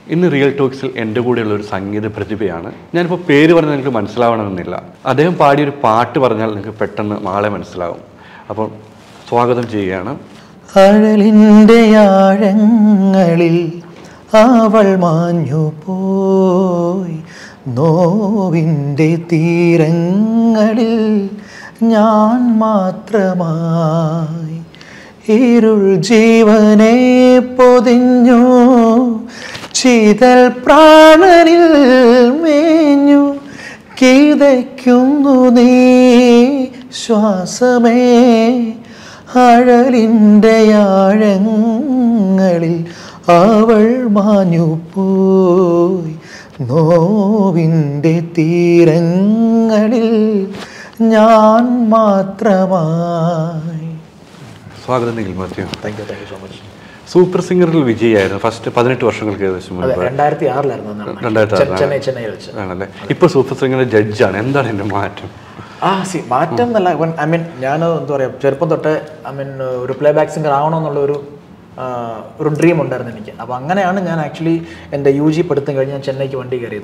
ഇന്ന് റിയൽ ടോക്സിൽ എൻ്റെ കൂടെയുള്ള ഒരു സംഗീത പ്രതിഭയാണ് ഞാനിപ്പോൾ പേര് പറഞ്ഞാൽ നിങ്ങൾക്ക് മനസ്സിലാവണമെന്നില്ല അദ്ദേഹം പാടിയൊരു പാട്ട് പറഞ്ഞാൽ നിങ്ങൾക്ക് പെട്ടെന്ന് ആളെ മനസ്സിലാവും അപ്പോൾ സ്വാഗതം ചെയ്യുകയാണ് അഴലിൻ്റെ ആഴങ്ങളിൽ അവൾ മാഞ്ഞു പോയി നോവിൻ്റെ തീരങ്ങളിൽ ഞാൻ മാത്രമായി ഇരുൾ ജീവനെ പൊതിഞ്ഞു ചിതൽ പ്രാണനിൽ മേഞ്ഞു കിതയ്ക്കുന്നു നീ ശ്വാസമേ അഴലിൻ്റെ ആഴങ്ങളിൽ അവൾ മാഞ്ഞു പോയി നോവിൻ്റെ തീരങ്ങളിൽ ഞാൻ മാത്രമായി സ്വാഗതം Nikhil Mathew thank you thank you so much super സിംഗറിൽ വിജയായിരുന്നു ഫസ്റ്റ് പതിനെട്ട് വർഷങ്ങൾക്ക് ഏകദേശം അതെ മുൻപ് രണ്ടായിരത്തി ആറിലായിരുന്നു അന്ന് രണ്ടായിരത്തി ചെ- ആറിലാണ്. ചെന്നൈ ചെന്നൈയിൽ വെച്ച് ആണല്ലേ ഇപ്പോൾ സൂപ്പർ സിംഗറിന്റെ ജഡ്ജാണ് എന്താണ് എൻ്റെ മാറ്റം ആ സി മാറ്റം എന്നല്ല ഇവൻ ഐ മീൻ ഞാൻ എന്താ പറയുക ചെറുപ്പം തൊട്ട് ഐ മീൻ ഒരു പ്ലേ ബാക്ക് സിംഗർ ആവണമെന്നുള്ള ഒരു ആ, ഒരു ഡ്രീം ഉണ്ടായിരുന്നു എനിക്ക് അപ്പോൾ അങ്ങനെയാണ് ഞാൻ ആക്ച്വലി എൻ്റെ യു ജി പഠിത്തം കഴിഞ്ഞ് ഞാൻ ചെന്നൈക്ക് വണ്ടി കയറിയത്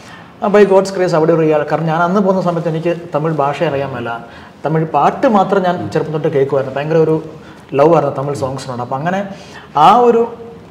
ബൈ ഗോഡ്സ് ക്രേസ് അവിടെ ഒരു റിയാൽ കാരണം ഞാൻ അന്ന് പോകുന്ന സമയത്ത് എനിക്ക് തമിഴ് ഭാഷ അറിയാൻ മേല തമിഴ് പാട്ട് മാത്രം ഞാൻ ചെറുപ്പം തൊട്ട് കേൾക്കുമായിരുന്നു ഭയങ്കര ഒരു ലവ് ആയിരുന്നു തമിഴ് സോങ്സിനോട് അപ്പോൾ അങ്ങനെ ആ ഒരു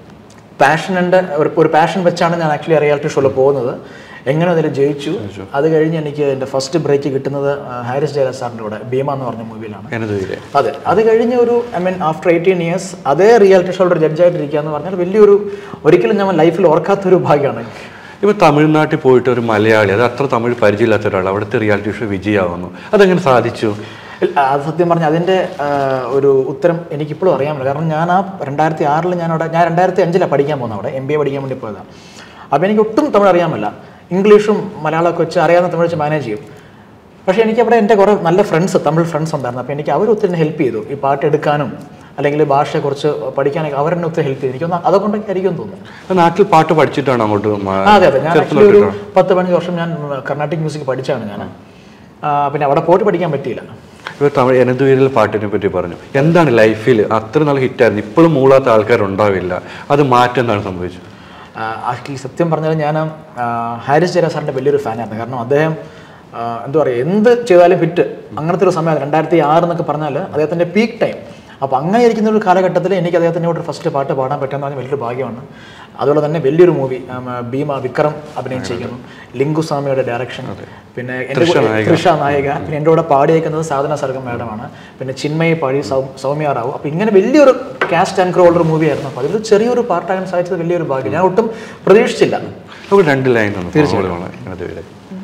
പാഷനുണ്ട് ഒരു ഒരു പാഷൻ വെച്ചാണ് ഞാൻ ആക്ച്വലി റിയാലിറ്റി ഷോയിൽ പോകുന്നത് എങ്ങനെ അതിൽ ജയിച്ചു അത് കഴിഞ്ഞ് എനിക്ക് എൻ്റെ ഫസ്റ്റ് ബ്രേക്ക് കിട്ടുന്നത് ആ, ഹാരിസ് ജയരാജ് സാറിൻ്റെ കൂടെ ഭീമ എന്ന് പറഞ്ഞ മൂവിയിലാണ് എന്നത് അതെ അത് കഴിഞ്ഞ ഒരു I mean after eighteen years reality റിയാലിറ്റി ഷോയുടെ ഒരു ജഡ്ജായിട്ടിരിക്കുക എന്ന് പറഞ്ഞാൽ വലിയൊരു ഒരിക്കലും ഞാൻ ലൈഫിൽ ഓർക്കാത്തൊരു ഭാഗ്യമാണ് ഇപ്പോൾ തമിഴ്നാട്ടിൽ പോയിട്ട് ഒരു മലയാളി അത് അത്ര തമിഴ് പരിചയമില്ലാത്ത ഒരാൾ അവിടുത്തെ റിയാലിറ്റി ഷോ വിജയമാവുന്നു അതെങ്ങനെ സാധിച്ചു ഇല്ല, അത് സത്യം പറഞ്ഞാൽ അതിൻ്റെ ആ, ഒരു ഉത്തരം എനിക്കിപ്പോഴും അറിയാമല്ലോ കാരണം ഞാൻ ആ രണ്ടായിരത്തി ആറിൽ ഞാൻ അവിടെ ഞാൻ രണ്ടായിരത്തി അഞ്ചിലാണ് പഠിക്കാൻ പോകുന്നത് അവിടെ എം ബി എ പഠിക്കാൻ വേണ്ടി പോയതാണ് അപ്പോൾ എനിക്ക് ഒട്ടും തമിഴ് അറിയാമല്ല ഇംഗ്ലീഷും മലയാളമൊക്കെ വെച്ച് അറിയാവുന്ന തമിഴ് വെച്ച് മാനേജ് ചെയ്യും പക്ഷേ എനിക്ക് അവിടെ എൻ്റെ കുറേ നല്ല ഫ്രണ്ട്സ് തമിഴ് ഫ്രണ്ട്സ് ഉണ്ടായിരുന്നു അപ്പോൾ എനിക്ക് അവർ ഒത്തിരി ഹെൽപ്പ് ചെയ്തു ഈ പാട്ട് എടുക്കാനും അല്ലെങ്കിൽ ഭാഷയെക്കുറിച്ച് പഠിക്കാനൊക്കെ അവരെന്നെ ഒത്തിരി ഹെൽപ്പ് ചെയ്തു എനിക്കൊന്ന് അതുകൊണ്ട് ആയിരിക്കും തോന്നുന്നു അപ്പോൾ നാട്ടിൽ പാട്ട് പഠിച്ചിട്ടാണ് അങ്ങോട്ട് മ- ആ, അതെ അതെ ഞാൻ ചെറുപ്പം ആക്ച്വലി ഒരു തൊട്ടിട്ടാണ്. പത്ത് പതിനഞ്ച് വർഷം ഞാൻ കർണാട്ടിക് മ്യൂസിക് പഠിച്ചാണ് ഞാൻ ആ, പിന്നെ അവിടെ പോയിട്ട് പഠിക്കാൻ പറ്റിയില്ല ഇപ്പോൾ തമിഴ് എനതുവീരിൽ പാട്ടിനെ പറ്റി പറഞ്ഞു എന്താണ് ലൈഫിൽ അത്ര നല്ല ഹിറ്റായിരുന്നു ഇപ്പോഴും മൂളാത്ത ആൾക്കാരുണ്ടാവില്ല അത് മാറ്റം എന്താണ് സംഭവിച്ചത് ആക്ച്വലി സത്യം പറഞ്ഞാൽ ഞാൻ ആ, ഹാരിസ് ജയരാജ് സാറിൻ്റെ വലിയൊരു ഫാനായിരുന്നു കാരണം അദ്ദേഹം ആ, എന്താ പറയുക എന്ത് ചെയ്താലും ഹിറ്റ് അങ്ങനത്തെ ഒരു സമയം രണ്ടായിരത്തി ആറ് എന്നൊക്കെ പറഞ്ഞാൽ അദ്ദേഹത്തിൻ്റെ പീക്ക് ടൈം അപ്പോൾ അങ്ങനെ ഇരിക്കുന്ന ഒരു കാലഘട്ടത്തിൽ എനിക്ക് അദ്ദേഹത്തിൻ്റെ കൂടെ ഫസ്റ്റ് പാട്ട് പാടാൻ പറ്റുന്ന പറഞ്ഞാൽ വലിയൊരു ഭാഗ്യമാണ് അതുപോലെ തന്നെ വലിയൊരു മൂവി ഭീമ വിക്രം അഭിനയിച്ചിരിക്കുന്നു ലിംഗുസ്വാമിയുടെ ഡയറക്ഷൻ പിന്നെ എൻ്റെ തൃഷ കൂടെ- നായിക. തൃഷ നായിക പിന്നെ എൻ്റെ കൂടെ പാടിയേക്കുന്നത് സാധന സർഗം മാഡമാണ് പിന്നെ ചിന്മയി പാടി സൗ സൗമ്യ റാവു അപ്പോൾ ഇങ്ങനെ വലിയൊരു കാസ്റ്റ് ആൻഡ് ക്രോ ഉള്ളൊരു മൂവിയായിരുന്നു അപ്പോൾ അതിലൊരു ചെറിയൊരു പാർട്ടാകാൻ സാധിച്ചത് വലിയൊരു ഭാഗ്യം ഞാൻ ഒട്ടും പ്രതീക്ഷിച്ചില്ല നമുക്ക് രണ്ട് ലൈൻ ഒന്ന് തീർച്ചയായിട്ടും എനതുവീരെ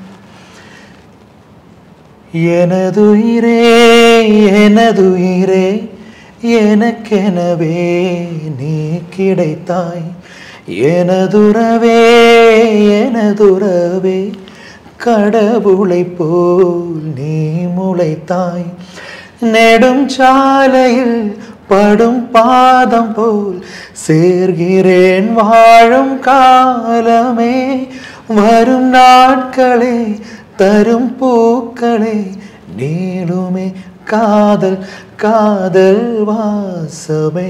எனதுயிரே எனதுயிரே எனக்கெனவே நீ கிடைத்தாய் எனதுறவே எனதுறவே கடவுளை போல் நீ முளைத்தாய் நெடும் சாலையில் படும் பாதம் போல் சேர்கிறேன் வாழும் காலமே வரும் நாட்களே தரும் பூக்களே நீளுமே காதல் காதல் வாசமே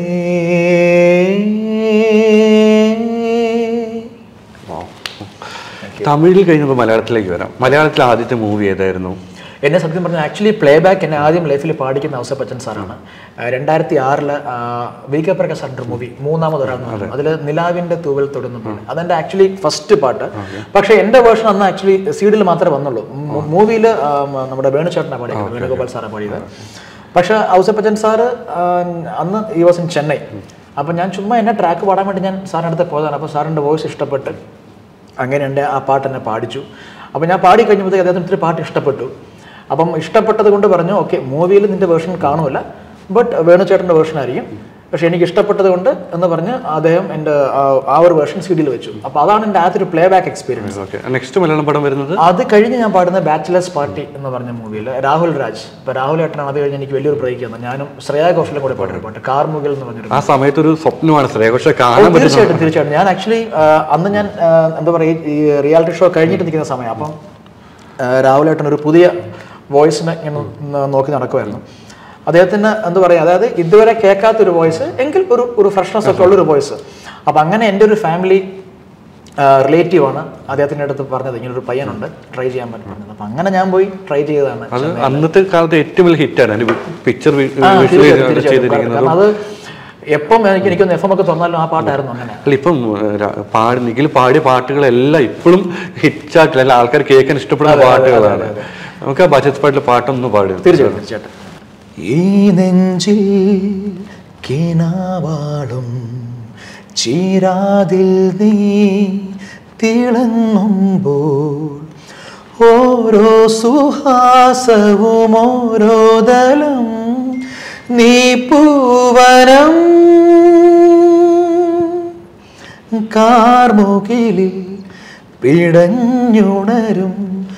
തമിഴിൽ കഴിഞ്ഞപ്പോൾ മലയാളത്തിലേക്ക് വരാം മലയാളത്തിൽ ആദ്യത്തെ മൂവി ഏതായിരുന്നു എന്നെ സത്യം പറഞ്ഞാൽ ആക്ച്വലി പ്ലേ ബാക്ക് എന്നെ ആദ്യം ലൈഫിൽ പാടിക്കുന്ന ഔസഫ് ബച്ചൻ സാറാണ് രണ്ടായിരത്തി ആറില് വി കെ പ്രകാശ് സാറിൻ്റെ മൂവി മൂന്നാമതൊരാന്ന് അതിൽ നിലാവിന്റെ തൂവൽ തൊടുന്ന പോലെ അതെന്റെ ആക്ച്വലി ഫസ്റ്റ് പാട്ട് പക്ഷേ എന്റെ വേർഷൻ അന്ന് ആക്ച്വലി സീഡിൽ മാത്രമേ വന്നുള്ളൂ മൂവിയിൽ നമ്മുടെ വേണുചേട്ടനാണ് പാടിയത് വേണുഗോപാൽ സാറാണ് പാടിയത് പക്ഷേ ഔസഫ് ബച്ചൻ സാറ് ആ, അന്ന് ഈ വാസ് ഇൻ ചെന്നൈ അപ്പം ഞാൻ ചുമ്മാ എന്നെ ട്രാക്ക് പാടാൻ വേണ്ടി ഞാൻ സാറിൻ്റെ അടുത്ത് പോയതാണ് അപ്പോൾ സാറിൻ്റെ വോയിസ് ഇഷ്ടപ്പെട്ട് അങ്ങനെ എൻ്റെ ആ പാട്ട് എന്നെ പാടിച്ചു അപ്പോൾ ഞാൻ പാടി കഴിഞ്ഞപ്പോഴത്തേക്ക് അദ്ദേഹത്തിന് ഇത്തിരി പാട്ട് ഇഷ്ടപ്പെട്ടു അപ്പം ഇഷ്ടപ്പെട്ടത് കൊണ്ട് പറഞ്ഞു ഓക്കെ മൂവിയിൽ നിന്റെ വേർഷൻ കാണുമല്ല ബട്ട് വേണുചേട്ടൻ്റെ വേർഷൻ ആയിരിക്കും പക്ഷേ എനിക്ക് ഇഷ്ടപ്പെട്ടത് കൊണ്ട് എന്ന് പറഞ്ഞ് അദ്ദേഹം എൻ്റെ ആ- ആ ഒരു വേർഷൻ സി ഡിയിൽ വെച്ചു അപ്പോൾ അതാണ് എൻ്റെ ആദ്യത്തെ ഒരു playback experience okay next Malayalam പടം വരുന്നത് അത് കഴിഞ്ഞ് ഞാൻ പാടുന്ന ബാച്ചിലേഴ്സ് പാർട്ടി എന്ന് പറഞ്ഞ മൂവിയിൽ രാഹുൽ രാജ് ഇപ്പോൾ രാഹുൽ ഏട്ടനാണ് അത് കഴിഞ്ഞ് എനിക്ക് വലിയൊരു ബ്രേക്ക് തന്നു ഞാനും ശ്രേയ ഘോഷലും കൂടെ പാട്ടൊരു പാട്ട് കാർമുകിൽ എന്ന് പറഞ്ഞൊരു ആ സമയത്ത് ഒരു സ്വപ്നമാണ് ശ്രേയഘോഷ ഓ, കാണാൻ പറ്റുന്ന തീർച്ചയായിട്ടും തീർച്ചയായിട്ടും ഞാൻ ആക്ച്വലി അന്ന് ഞാൻ ആ, എന്താ പറയുക ഈ റിയാലിറ്റി ഷോ കഴിഞ്ഞിട്ട് നിൽക്കുന്ന സമയം അപ്പം ആ, രാഹുലേട്ടൻ ഒരു പുതിയ വോയിസിനെ ഇങ്ങനെ ന- നോക്കി നടക്കുമായിരുന്നു അദ്ദേഹത്തിന് എന്താ പറയുക അതായത് ഇതുവരെ കേൾക്കാത്തൊരു വോയിസ് എങ്കിൽ ഒരു ഒരു ഫ്രഷ്നെസ് ഒക്കെ ഉള്ളൊരു വോയിസ് അപ്പം അങ്ങനെ എൻ്റെ ഒരു ഫാമിലി റിലേറ്റീവ് ആണ് അദ്ദേഹത്തിൻ്റെ അടുത്ത് പറഞ്ഞത് ഇങ്ങനെ ഒരു പയ്യനുണ്ട് ട്രൈ ചെയ്യാൻ പറ്റും പറഞ്ഞത് അപ്പം അങ്ങനെ ഞാൻ പോയി ട്രൈ ചെയ്തതാണ് അത് അന്നത്തെ കാലത്ത് ഏറ്റവും വലിയ ഹിറ്റാണ് അതിന്റെ പിക്ചർ ആ, തീർച്ചയായിട്ടും, തീർച്ചയായിട്ടും. ചെയ്തിരിക്കുന്നത് കാരണം അത് എപ്പം എനിക്ക് എനിക്കൊന്ന് എഫ് എം ഒക്കെ തുറന്നാലും ആ പാട്ടായിരുന്നു അങ്ങനെ അല്ല ഇപ്പം ഏഹ്, ര- പാടി നിഖിൽ പാടിയ പാട്ടുകളെല്ലാം ഇപ്പോഴും ഹിറ്റാക്കില്ല അല്ല ആൾക്കാർ കേൾക്കാൻ ഇഷ്ടപ്പെടുന്ന പാട്ടുകളാണ് നമുക്ക് ആ ബജറ്റ് പാട്ടിലെ പാട്ടൊന്ന് പാടി തീർച്ചയായിട്ടും തീർച്ചയായിട്ടും ഈ നെഞ്ചിൽ കിനാവാളും ചീരാതിൽ നീ തിളങ്ങുമ്പോൾ ഓരോ സുഹാസവും ഓരോ ദലം നീ പൂവനം കാർമുകിലിൽ പിടഞ്ഞുണരും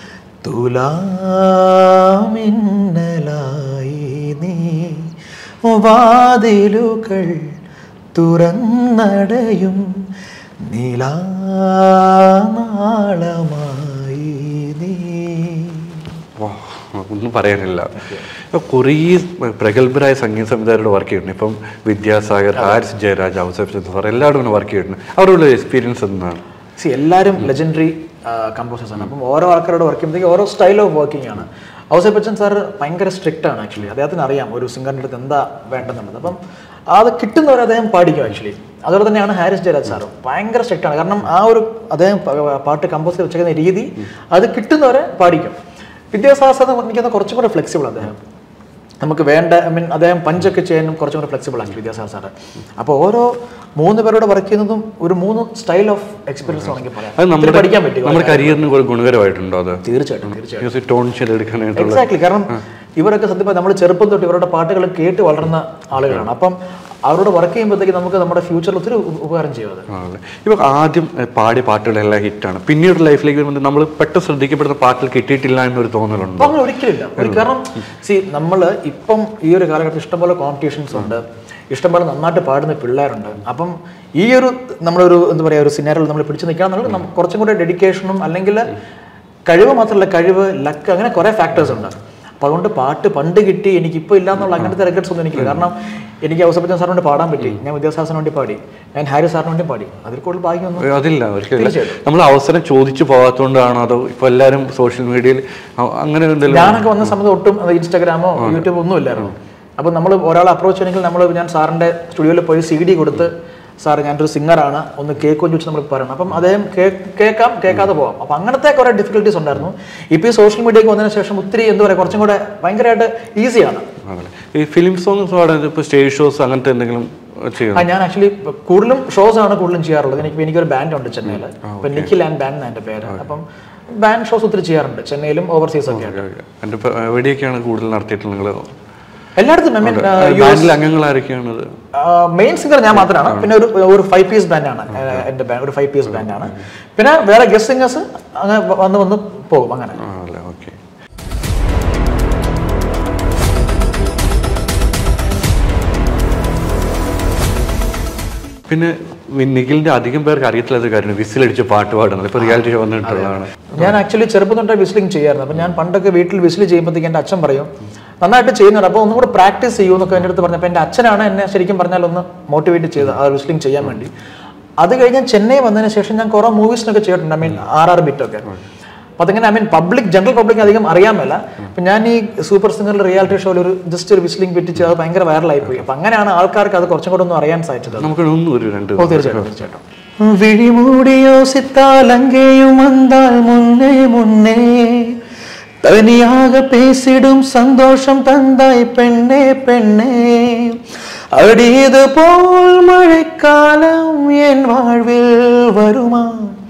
തുലാമിന്നലായി നീ വാതിലുകൾ തുറന്നടയും നിലാനാളമായി നീ വാ, ഒന്നും പറയാനില്ല ഇപ്പൊ കുറേ പ്രഗത്ഭരായ സംഗീത സംവിധായകരോട് വർക്ക് ചെയ്തിട്ടുണ്ട് ഇപ്പം വിദ്യാസാഗർ ഹാരിസ് ജയരാജ് ഔസഫ് ചന്ദ്ര എല്ലാവരും ഇങ്ങനെ വർക്ക് ചെയ്തിട്ടുണ്ട് അവരുടെ എക്സ്പീരിയൻസ് എന്താണ് സി എല്ലാവരും ലെജൻഡറി കമ്പോസേഴ്സ് ആണ് അപ്പം ഓരോ ആൾക്കാരോട് വർക്ക് ചെയ്യുമ്പോഴത്തേക്ക് ഓരോ സ്റ്റൈൽ ഓഫ് വർക്കിംഗ് ആണ് ഔസഫ് ബച്ചൻ സാർ ഭയങ്കര സ്ട്രിക്റ്റ് ആണ് ആക്ച്വലി അദ്ദേഹത്തിന് അറിയാം ഒരു സിംഗറിൻ്റെ അടുത്ത് എന്താ വേണ്ടെന്നുള്ളത് അപ്പം അത് കിട്ടുന്നവരെ അദ്ദേഹം പാടിക്കും ആക്ച്വലി അതുപോലെ തന്നെയാണ് ഹാരിസ് ജയരാജ് സാറും ഭയങ്കര സ്ട്രിക്റ്റ് ആണ് കാരണം ആ ഒരു അദ്ദേഹം പ- പാട്ട് കമ്പോസ് ചെയ്ത് വെച്ചേക്കുന്ന രീതി അത് കിട്ടുന്നവരെ പാടിക്കും വിദ്യാസാഗർ എനിക്കൊന്ന് കുറച്ചും കൂടെ ഫ്ലെക്സിബിൾ അദ്ദേഹം നമുക്ക് വേണ്ട ഐ മീൻ അദ്ദേഹം പഞ്ചൊക്കെ ചെയ്യാനും കുറച്ചും കൂടെ ഫ്ലെക്സിബിൾ ആണ് വിദ്യാസാഗർ സാറ് അപ്പോൾ ഓരോ മൂന്ന് പേരോട് വർക്ക് ചെയ്യുന്നതും ഒരു മൂന്ന് സ്റ്റൈൽ ഓഫ് എക്സ്പീരിയൻസ് ആണെങ്കിൽ പറയാം അത് നമ്മുടെ ഒത്തിരി പഠിക്കാൻ പറ്റും നമ്മുടെ കരിയറിന് ഒരു ഗുണകരമായിട്ടുണ്ടോ അത് തീർച്ചയായിട്ടും തീർച്ചയായിട്ടും ടോൺ ചെയ്തെടുക്കാനായിട്ടുള്ള എക്സാക്ട്ലി കാരണം ഇവരൊക്കെ സത്യം നമ്മൾ ചെറുപ്പം തൊട്ട് ഇവരുടെ പാട്ടുകൾ കേട്ട് വളർന്ന ആളുകളാണ് അപ്പം അവരോട് വർക്ക് ചെയ്യുമ്പോഴത്തേക്ക് നമുക്ക് നമ്മുടെ ഫ്യൂച്ചറിൽ ഒത്തിരി ഉപ- ഉപകാരം ചെയ്യും അത് ആണല്ലേ ഇപ്പൊ ആദ്യം ഏഹ്, പാടിയ പാട്ടുകളെല്ലാം ഹിറ്റാണ് പിന്നീട് ലൈഫിലേക്ക് വരുമ്പോൾ നമ്മൾ പെട്ടെന്ന് ശ്രദ്ധിക്കപ്പെടുന്ന പാട്ടുകൾ കിട്ടിയിട്ടില്ല എന്നൊരു തോന്നലുണ്ട് അപ്പൊ അങ്ങനെ ഒരിക്കലില്ല ഒരു കാരണം സി നമ്മൾ ഇപ്പം ഈ ഒരു കാലഘട്ടത്തിൽ ഇഷ്ടംപോലെ കോമ്പറ്റീഷൻസ് ഉണ്ട് ഇഷ്ടംപോലെ നന്നായിട്ട് പാടുന്ന പിള്ളേരുണ്ട് അപ്പം ഈ ഒരു നമ്മളൊരു എന്താ പറയുക ഒരു സിനാരിൽ നമ്മൾ പിടിച്ചു നിൽക്കുകയാണെന്നുണ്ടെങ്കിൽ നമുക്ക് കുറച്ചും കൂടെ ഡെഡിക്കേഷനും അല്ലെങ്കിൽ കഴിവ് മാത്രമല്ല കഴിവ് ലക്ക് അങ്ങനെ കുറേ ഫാക്ടേഴ്സ് ഉണ്ട് അപ്പോൾ അതുകൊണ്ട് പാട്ട് പണ്ട് കിട്ടി എനിക്ക് ഇപ്പോൾ ഇല്ല എന്നുള്ള അങ്ങനത്തെ റെക്കഡ്സ് ഒന്നും എനിക്കില്ല കാരണം എനിക്ക് ഔസഫച്ചൻ സാറിന് വേണ്ടി പാടാൻ പറ്റി ഞാൻ വിദ്യാസാസിന് വേണ്ടി പാടി ഞാൻ ഹാരി സാറിന് വേണ്ടി പാടി അതിൽ കൂടുതൽ ഭാഗ്യമൊന്നും ഏഹ്, അതില്ല ഒരിക്കലും തീർച്ചയായിട്ടും. നമ്മൾ അവസരം ചോദിച്ചു പോകാത്തതുകൊണ്ടാണോ അതോ ഇപ്പൊ എല്ലാവരും സോഷ്യൽ മീഡിയയിൽ അങ്ങനെ എന്തെങ്കിലും ഞാനൊക്കെ വന്ന സമയത്ത് ഒട്ടും അത് ഇൻസ്റ്റാഗ്രാമോ യൂട്യൂബോ ഒന്നും ഇല്ലായിരുന്നു അപ്പോൾ നമ്മൾ ഒരാളെ അപ്രോച്ച് ചെയ്യണമെങ്കിൽ നമ്മൾ ഞാൻ സാറിൻ്റെ സ്റ്റുഡിയോയിൽ പോയി സി ഡി കൊടുത്ത് സാർ ഞാനൊരു സിംഗറാണ് ഒന്ന് കേൾക്കുമെന്ന് ചോദിച്ച് നമ്മൾ പറയണം അപ്പം അദ്ദേഹം കേ- കേൾക്കാം കേൾക്കാതെ പോവാം അപ്പം അങ്ങനത്തെ കുറേ ഡിഫിക്കൽട്ടീസ് ഉണ്ടായിരുന്നു ഇപ്പോൾ ഈ സോഷ്യൽ മീഡിയയ്ക്ക് വന്നതിന് ശേഷം ഒത്തിരി എന്താ പറയുക കുറച്ചും കൂടെ ഭയങ്കരമായിട്ട് ഈസിയാണ് ആണല്ലേ ഈ ഫിലിം സോങ്സ് പാടുന്നത് ഇപ്പോൾ സ്റ്റേജ് ഷോസ് അങ്ങനത്തെ എന്തെങ്കിലും ചെയ്യണം ആ ഞാൻ ആക്ച്വലി കൂടുതലും ഷോസ് ആണ് കൂടുതലും ചെയ്യാറുള്ളത് എനിക്ക് എനിക്കൊരു ബാൻഡ് ഉണ്ട് ചെന്നൈയിൽ അപ്പം നിഖിൽ ആൻഡ് ബാൻഡ് എന്നാണ് എൻ്റെ പേര് അപ്പം ബാൻഡ് ഷോസ് ഒത്തിരി ചെയ്യാറുണ്ട് ചെന്നൈയിലും ഓവർസീസ് ഒക്കെ എൻ്റെ എവിടെയൊക്കെയാണ് കൂടുതൽ നടത്തിയിട്ടുള്ളത് നിങ്ങൾ എല്ലായിടത്തും ഐ മീൻ ബാൻഡിലെ അംഗങ്ങൾ ആരൊക്കെയാണത് മെയിൻ സിംഗർ ഞാൻ മാത്രമാണ് പിന്നെ ഒരു ഒരു ഫൈവ് പീസ് ബാൻഡാണ് എൻ്റെ ബാൻഡ് ഒരു ഫൈവ് പീസ് ബാൻഡാണ് പിന്നെ വേറെ ഗസ്റ്റ് സിംഗേഴ്സ് അങ്ങനെ വ- വന്ന് വന്ന് പോകും അങ്ങനെ ആണല്ലേ ഓക്കെ പിന്നെ വി- നിഖിലിന്റെ അധികം പേർക്ക് അറിയത്തില്ലാത്ത കാര്യമാണ് വിസിലടിച്ച് പാട്ട് പാടുന്നത് ഇപ്പൊ റിയാലിറ്റി ഷോ വന്നിട്ടുള്ളതാണ് ഞാൻ ആക്ച്വലി ചെറുപ്പം തൊട്ടേ വിസിലിംഗ് ചെയ്യായിരുന്നു അപ്പം ഞാൻ പണ്ടൊക്കെ വീട്ടിൽ വിസിൽ ചെയ്യുമ്പോഴത്തേക്ക് എൻ്റെ അച്ഛൻ പറയും നന്നായിട്ട് ചെയ്യുന്നുണ്ട് അപ്പോൾ ഒന്നും കൂടെ പ്രാക്ടീസ് ചെയ്യൂ എന്നൊക്കെ എൻ്റെ അടുത്ത് പറഞ്ഞപ്പോൾ എൻ്റെ അച്ഛനാണ് എന്നെ ശരിക്കും പറഞ്ഞാൽ ഒന്ന് മോട്ടിവേറ്റ് ചെയ്ത് ആ വിസിലിംഗ് ചെയ്യാൻ വേണ്ടി അത് കഴിഞ്ഞ് ചെന്നൈ വന്നതിന് ശേഷം ഞാൻ കുറേ മൂവീസിനൊക്കെ ചെയ്തിട്ടുണ്ട് ഐ മീൻ ആർ ആർ ബിറ്റൊക്കെ അപ്പം അതിങ്ങനെ I mean public general public അധികം അറിയാമല്ല അപ്പം ഞാൻ ഈ സൂപ്പർ സിംഗറിൽ റിയാലിറ്റി ഷോയിൽ ഒരു ജസ്റ്റ് ഒരു വിസിലിംഗ് പിറ്റിച്ച് അത് ഭയങ്കര വൈറലായി പോയി അപ്പം അങ്ങനെയാണ് ആൾക്കാർക്ക് അത് കുറച്ചും കൂടെ ഒന്ന് അറിയാൻ സാധിച്ചത് നമുക്ക് ഒന്നും ഒരു രണ്ട് ഓ തീർച്ചയായിട്ടും തീർച്ചയായിട്ടും വിഴിമൂടിയോ സിത്താലങ്കയും വന്നാൽ മുന്നേ മുന്നേ തനിயாக பேசிடும் சந்தோஷம் தந்தாய் பெண்ணே பெண்ணே அடியது போல் மழைக்காலம் என் வாழ்வில் வருமா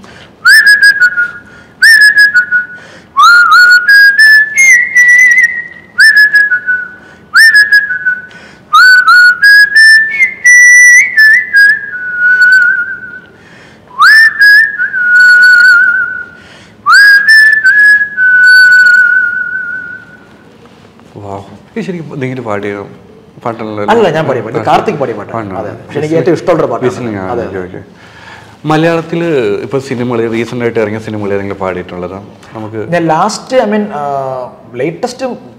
വാവ് ഈ ശരിക്കും എന്തെങ്കിലും പാടിയ പാട്ടുള്ള അല്ല ഞാൻ പാടിയ പാട്ട് കാർത്തിക് പാടിയ പാട്ട് അതെ പക്ഷെ എനിക്ക് ഏറ്റവും ഇഷ്ടമുള്ള പാട്ട് വിസിലിംഗ് ആണ് ഓക്കെ ഓക്കെ മലയാളത്തിൽ ഇപ്പോൾ സിനിമകൾ റീസെൻ്റ് ആയിട്ട് ഇറങ്ങിയ സിനിമകൾ ഏതെങ്കിലും പാടിയിട്ടുള്ളതാ നമുക്ക് ഞാൻ ലാസ്റ്റ് ഐ മീൻ ലേറ്റസ്റ്റ്